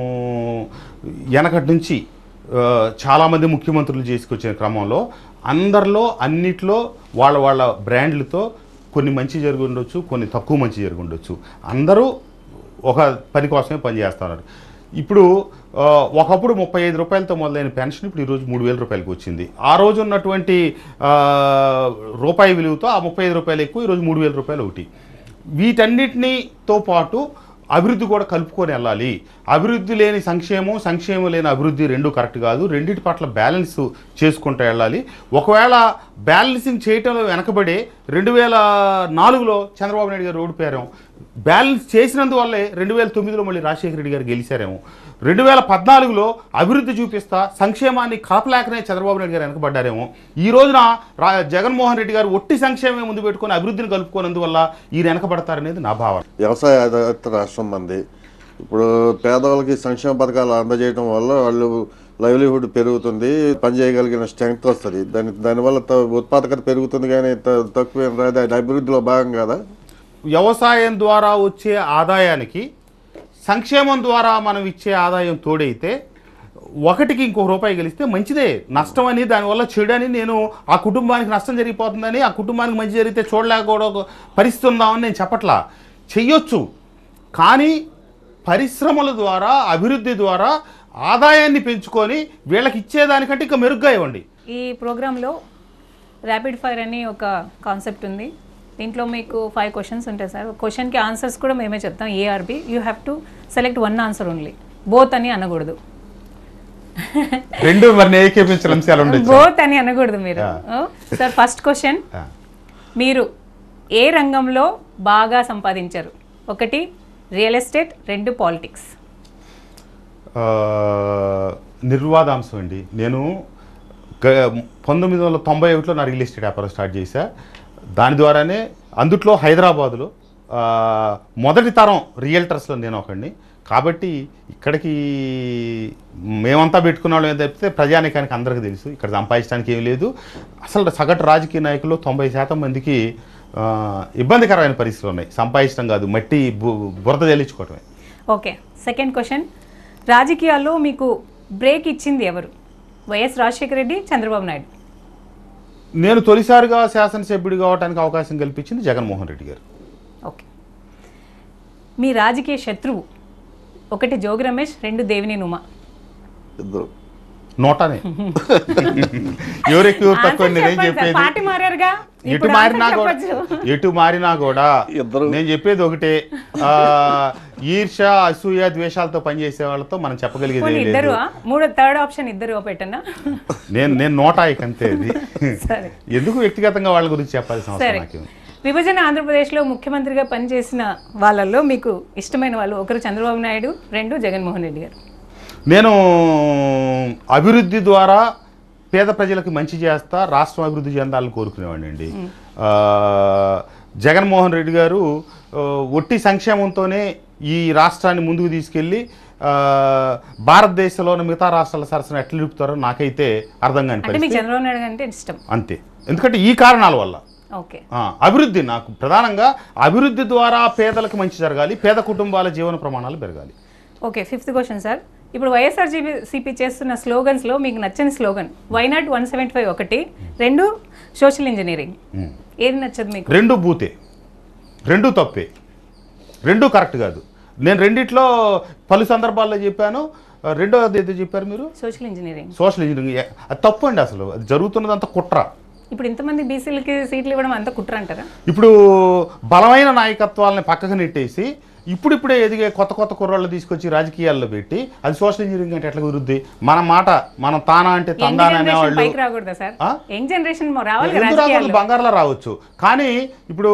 వెనకటి నుంచి ఆ, చాలామంది ముఖ్యమంత్రులు చేసుకొచ్చిన క్రమంలో అందరిలో అన్నిట్లో వాళ్ళ వాళ్ళ బ్రాండ్లతో కొన్ని మంచి జరిగి ఉండొచ్చు కొన్ని తక్కువ మంచి జరిగి ఉండొచ్చు అందరూ ఒక పని కోసమే పనిచేస్తున్నారు ఇప్పుడు ఆ, ఒకప్పుడు ముప్పై ఐదు రూపాయలతో మొదలైన పెన్షన్ ఇప్పుడు ఈరోజు మూడు వేల రూపాయలకి వచ్చింది ఆ రోజు ఉన్నటువంటి ఆ, రూపాయి విలువతో ఆ ముప్పై ఐదు రూపాయలు ఎక్కువ ఈరోజు మూడు వేల రూపాయలు ఒకటి వీటన్నిటినితో పాటు అభివృద్ధి కూడా కలుపుకొని వెళ్ళాలి అభివృద్ధి లేని సంక్షేమం సంక్షేమం లేని అభివృద్ధి రెండు కరెక్ట్ కాదు రెండింటి పట్ల బ్యాలెన్స్ చేసుకుంటూ వెళ్ళాలి ఒకవేళ బ్యాలెన్సింగ్ చేయటంలో వెనకబడే రెండు వేల నాలుగులో చంద్రబాబు నాయుడు గారు ఓడిపోయారేమో బ్యాలెన్స్ చేసినందువల్లే రెండు వేల తొమ్మిదిలో మళ్ళీ రాజశేఖర రెడ్డి గారు గెలిచారేమో రెండు వేల పద్నాలుగులో అభివృద్ధి చూపిస్తా సంక్షేమాన్ని కాపలేకనే చంద్రబాబు నాయుడు గారు వెనకబడ్డారేమో ఈ రోజున రా జగన్మోహన్ రెడ్డి గారు ఒట్టి సంక్షేమమే ముందు పెట్టుకొని అభివృద్ధిని కలుపుకోనందువల్ల ఈయన వెనకబడతారనేది నా భావన వ్యవసాయ ఆధారిత రాష్ట్రం మంది ఇప్పుడు పేదవాళ్ళకి సంక్షేమ పథకాలు అందజేయడం వల్ల వాళ్ళు లైవ్లీహుడ్ పెరుగుతుంది పని చేయగలిగిన స్ట్రెంగ్త్ వస్తుంది దాని దానివల్ల త- ఉత్పాదకత పెరుగుతుంది కానీ త- తక్కువ ఏం రాదు అది అభివృద్ధిలో భాగం కదా వ్యవసాయం ద్వారా వచ్చే ఆదాయానికి సంక్షేమం ద్వారా మనం ఇచ్చే ఆదాయం తోడైతే ఒకటికి ఇంకో రూపాయి గెలిస్తే మంచిదే నష్టం అని దానివల్ల చెడు అని నేను ఆ కుటుంబానికి నష్టం జరిగిపోతుందని ఆ కుటుంబానికి మంచి జరిగితే చూడలేకపోవడం ఒక పరిస్థితి ఉందామని నేను చెప్పట్లా చెయ్యొచ్చు కానీ పరిశ్రమల ద్వారా అభివృద్ధి ద్వారా ఆదాయాన్ని పెంచుకొని వీళ్ళకి ఇచ్చేదానికంటే ఇంకా మెరుగ్గా ఇవ్వండి ఈ ప్రోగ్రాంలో ర్యాపిడ్ ఫైర్ అని ఒక కాన్సెప్ట్ ఉంది దీంట్లో మీకు ఫైవ్ క్వశ్చన్స్ ఉంటాయి సార్ క్వశ్చన్కి ఆన్సర్స్ కూడా మేమే చెప్తాం A or B you have to select one answer only both అని అనకూడదు రెండు మరి ఏకేపించిన అంశాలు ఉండొచ్చు బోత్ అని అనకూడదు మీరు సార్ ఫస్ట్ క్వశ్చన్ ఆ. మీరు ఏ రంగంలో బాగా సంపాదించారు ఒకటి రియల్ ఎస్టేట్ రెండు పాలిటిక్స్ ఆ, నిర్వాదాంశం అండి నేను గ- పంతొమ్మిది వందల తొంభై ఒకటిలో నా రియల్ ఎస్టేట్ వ్యాపారం స్టార్ట్ చేశా దాని ద్వారానే అందుట్లో హైదరాబాదులో ఆ, మొదటి తరం రియల్టర్స్లో నేను ఒకడిని కాబట్టి ఇక్కడికి మేమంతా పెట్టుకున్న వాళ్ళం ఏం తప్పితే ప్రజానికానికి అందరికీ తెలుసు ఇక్కడ సంపాదించడానికి ఏం లేదు అసలు సగటు రాజకీయ నాయకులు తొంభై శాతం మందికి ఆ, ఇబ్బందికరమైన పరిస్థితులు ఉన్నాయి సంపాదించడం కాదు మట్టి బు- బురద చెల్లించుకోవటమే ఓకే సెకండ్ క్వశ్చన్ రాజకీయాల్లో మీకు బ్రేక్ ఇచ్చింది ఎవరు వైఎస్ రాజశేఖర రెడ్డి చంద్రబాబు నాయుడు నేను తొలిసారిగా శాసనసభ్యుడు కావడానికి అవకాశం కల్పించింది జగన్మోహన్ రెడ్డి గారు ఓకే మీ రాజకీయ శత్రువు ఒకటి జోగి రమేష్ రెండు దేవిని నుమ ఇద్దరు నోటానే ఎవరు ఎక్కువ తక్కువ Answer నేనేం చెప్పండి సార్. చెప్పేది పార్టీ మారారుగా ఎటు ఇప్పుడు మారినా answer కూడా చెప్పొచ్చు. ఎటు మారినా కూడా ఇద్దరు. నేను చెప్పేది ఒకటే ఆ, ఈర్ష అసూయ ద్వేషాలతో పనిచేసే వాళ్ళతో మనం చెప్పగలిగేది పోనీ ఏం ఇద్దరు లేదు మూడో థర్డ్ ఆప్షన్ ఇద్దరు పెట్టనా నేను నేను నోటాయిక్ అంతే అది సరే ఎందుకు వ్యక్తిగతంగా వాళ్ళ గురించి చెప్పాల్సిన అవసరం సరే నాకు విభజన ఆంధ్రప్రదేశ్లో ముఖ్యమంత్రిగా పనిచేసిన వాళ్ళల్లో మీకు ఇష్టమైన వాళ్ళు ఒకరు చంద్రబాబు నాయుడు రెండు జగన్మోహన్ రెడ్డి గారు నేను అభివృద్ధి ద్వారా పేద ప్రజలకు మంచి చేస్తా రాష్ట్రం అభివృద్ధి చెందాలని కోరుకునేవాడిని అండి జగన్మోహన్ రెడ్డి గారు ఆ, ఒట్టి సంక్షేమంతోనే ఈ రాష్ట్రాన్ని ముందుకు తీసుకెళ్ళి ఆ, భారతదేశంలోని మిగతా రాష్ట్రాల సరసన ఎట్లా నిలుపుతారో నాకైతే అర్థం కాని అంటే మీకు పరిస్థితి చంద్రబాబు నాయుడు అంటే ఇష్టం అంతే ఎందుకంటే ఈ కారణాల వల్ల ఓకే ఆ, అభివృద్ధి నాకు ప్రధానంగా అభివృద్ధి ద్వారా పేదలకు మంచి జరగాలి పేద కుటుంబాల జీవన ప్రమాణాలు పెరగాలి ఓకే ఫిఫ్త్ క్వశ్చన్ సార్ ఇప్పుడు వైఎస్ఆర్ సిపి చేస్తున్న స్లోగన్స్లో మీకు నచ్చని slogan why not one seventy five ఒకటి రెండు సోషల్ ఇంజనీరింగ్ ఉమ్. ఏది నచ్చదు మీకు రెండు బూతే రెండు తప్పే రెండు కరెక్ట్ కాదు నేను రెండిట్లో పలు సందర్భాల్లో చెప్పాను ఆ, రెండోది ఏదో చెప్పారు మీరు సోషల్ ఇంజనీరింగ్ సోషల్ ఇంజనీరింగ్ ఏ- అది తప్పు అండి అసలు అది జరుగుతున్నదంతా కుట్ర ఇప్పుడు ఇంతమంది బీసీలకి సీట్లు ఇవ్వడం అంతా కుట్ర అంటారా ఇప్పుడు బలమైన నాయకత్వాలని పక్కకు నెట్టేసి ఇప్పుడిప్పుడే ఎదిగే కొత్త కొత్త కుర్రాళ్ళు తీసుకొచ్చి రాజకీయాల్లో పెట్టి అది సోషల్ ఇంజనీరింగ్ అంటే ఎట్లా కుదురుద్ది మన మాట మనం తానా అంటే యంగ్ తందాన జనరేషన్ అనేవాళ్ళు పైకి రాకూడదా సార్ ఆ? యంగ్ జనరేషన్ రావాలి కదా ఎందుకు రాకూడదు రాజకీయాల్లో బంగారులో రావచ్చు కానీ ఇప్పుడు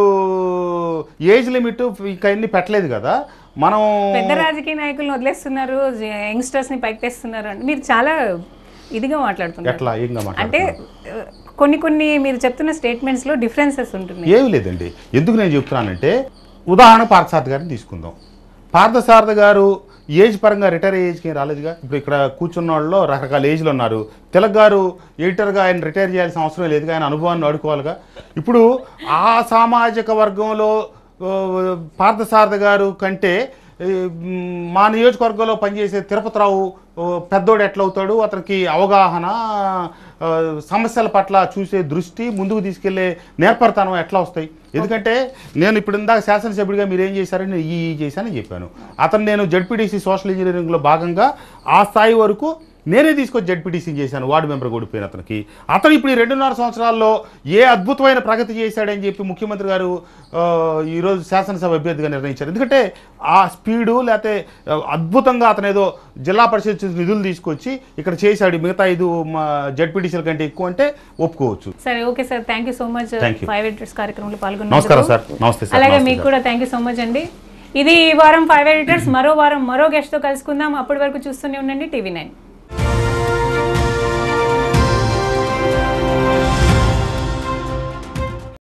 ఏజ్ లిమిట్ ఇక అన్ని పెట్టలేదు కదా మనం పెద్ద రాజకీయ నాయకులను వదిలేస్తున్నారు యంగ్స్టర్స్ ని పైకి తెస్తున్నారు అంటే మీరు చాలా ఇదిగా మాట్లాడుతున్నారు ఎట్లా ఏంగా అంటే మాట్లాడుతున్నారు ఆ, కొన్ని కొన్ని మీరు చెప్తున్న స్టేట్మెంట్స్ లో డిఫరెన్సెస్ ఉంటున్నాయి ఏమి లేదండి ఎందుకు నేను చెప్తున్నానంటే ఉదాహరణ పార్థసారథి గారిని తీసుకుందాం పార్థసారథి గారు ఏజ్ పరంగా రిటైర్ ఏజ్కి ఏం రాలేదుగా ఇప్పుడు ఇక్కడ కూర్చున్న వాళ్ళు రకరకాల ఏజ్లు ఉన్నారు తిలక్ గారు ఎడిటర్గా ఆయన రిటైర్ చేయాల్సిన అవసరం లేదుగా ఆయన అనుభవాన్ని వాడుకోవాలిగా ఇప్పుడు ఆ సామాజిక వర్గంలో ఆ, పార్థసారథి గారు కంటే ఈ, మ్, మా నియోజకవర్గంలో పనిచేసే తిరుపతిరావు ఓ, పెద్దోడు ఎట్లవుతాడు అతనికి అవగాహన ఆ, సమస్యల పట్ల చూసే దృష్టి ముందుకు తీసుకెళ్లే నేర్పడతానం ఎట్లా వస్తాయి ఎందుకంటే నేను ఇప్పుడు ఇందాక శాసనసభ్యుడిగా మీరు ఏం చేశారని నేను ఈ ఈ చేశానని చెప్పాను అతను నేను జడ్పీటీసీ సోషల్ ఇంజనీరింగ్లో భాగంగా ఆ స్థాయి వరకు నేనే తీసుకొచ్చి జడ్పీటీసీ చేశాను వార్డు మెంబర్ ఓడిపోయిన అతనికి అతను ఇప్పుడు ఈ రెండున్నర సంవత్సరాల్లో ఏ అద్భుతమైన ప్రగతి చేశాడని చెప్పి ముఖ్యమంత్రి గారు ఆ, ఈరోజు శాసనసభ అభ్యర్థిగా నిర్ణయించారు ఎందుకంటే ఆ స్పీడు లేకపోతే ఆ, అద్భుతంగా అతను ఏదో జిల్లా పరిషత్ నిధులు తీసుకొచ్చి ఇక్కడ చేశాడు మిగతా ఐదు జడ్పీటీసీల కంటే ఎక్కువ అంటే ఒప్పుకోవచ్చు సరే okay sir thank you so much Thank you. Five editors కార్యక్రమంలో పాల్గొన్నారు నమస్కారం సార్. నమస్తే సార్. అలాగే నమస్తే మీకు సార్. కూడా థ్యాంక్ యూ సో మచ్ అండి ఇది ఈ వారం ఫైవ్ ఎడిటర్స్ మరో వారం మరో గెస్ట్ తో కలుసుకుందాం అప్పటి వరకు చూస్తూనే ఉండండి టీవీ నైన్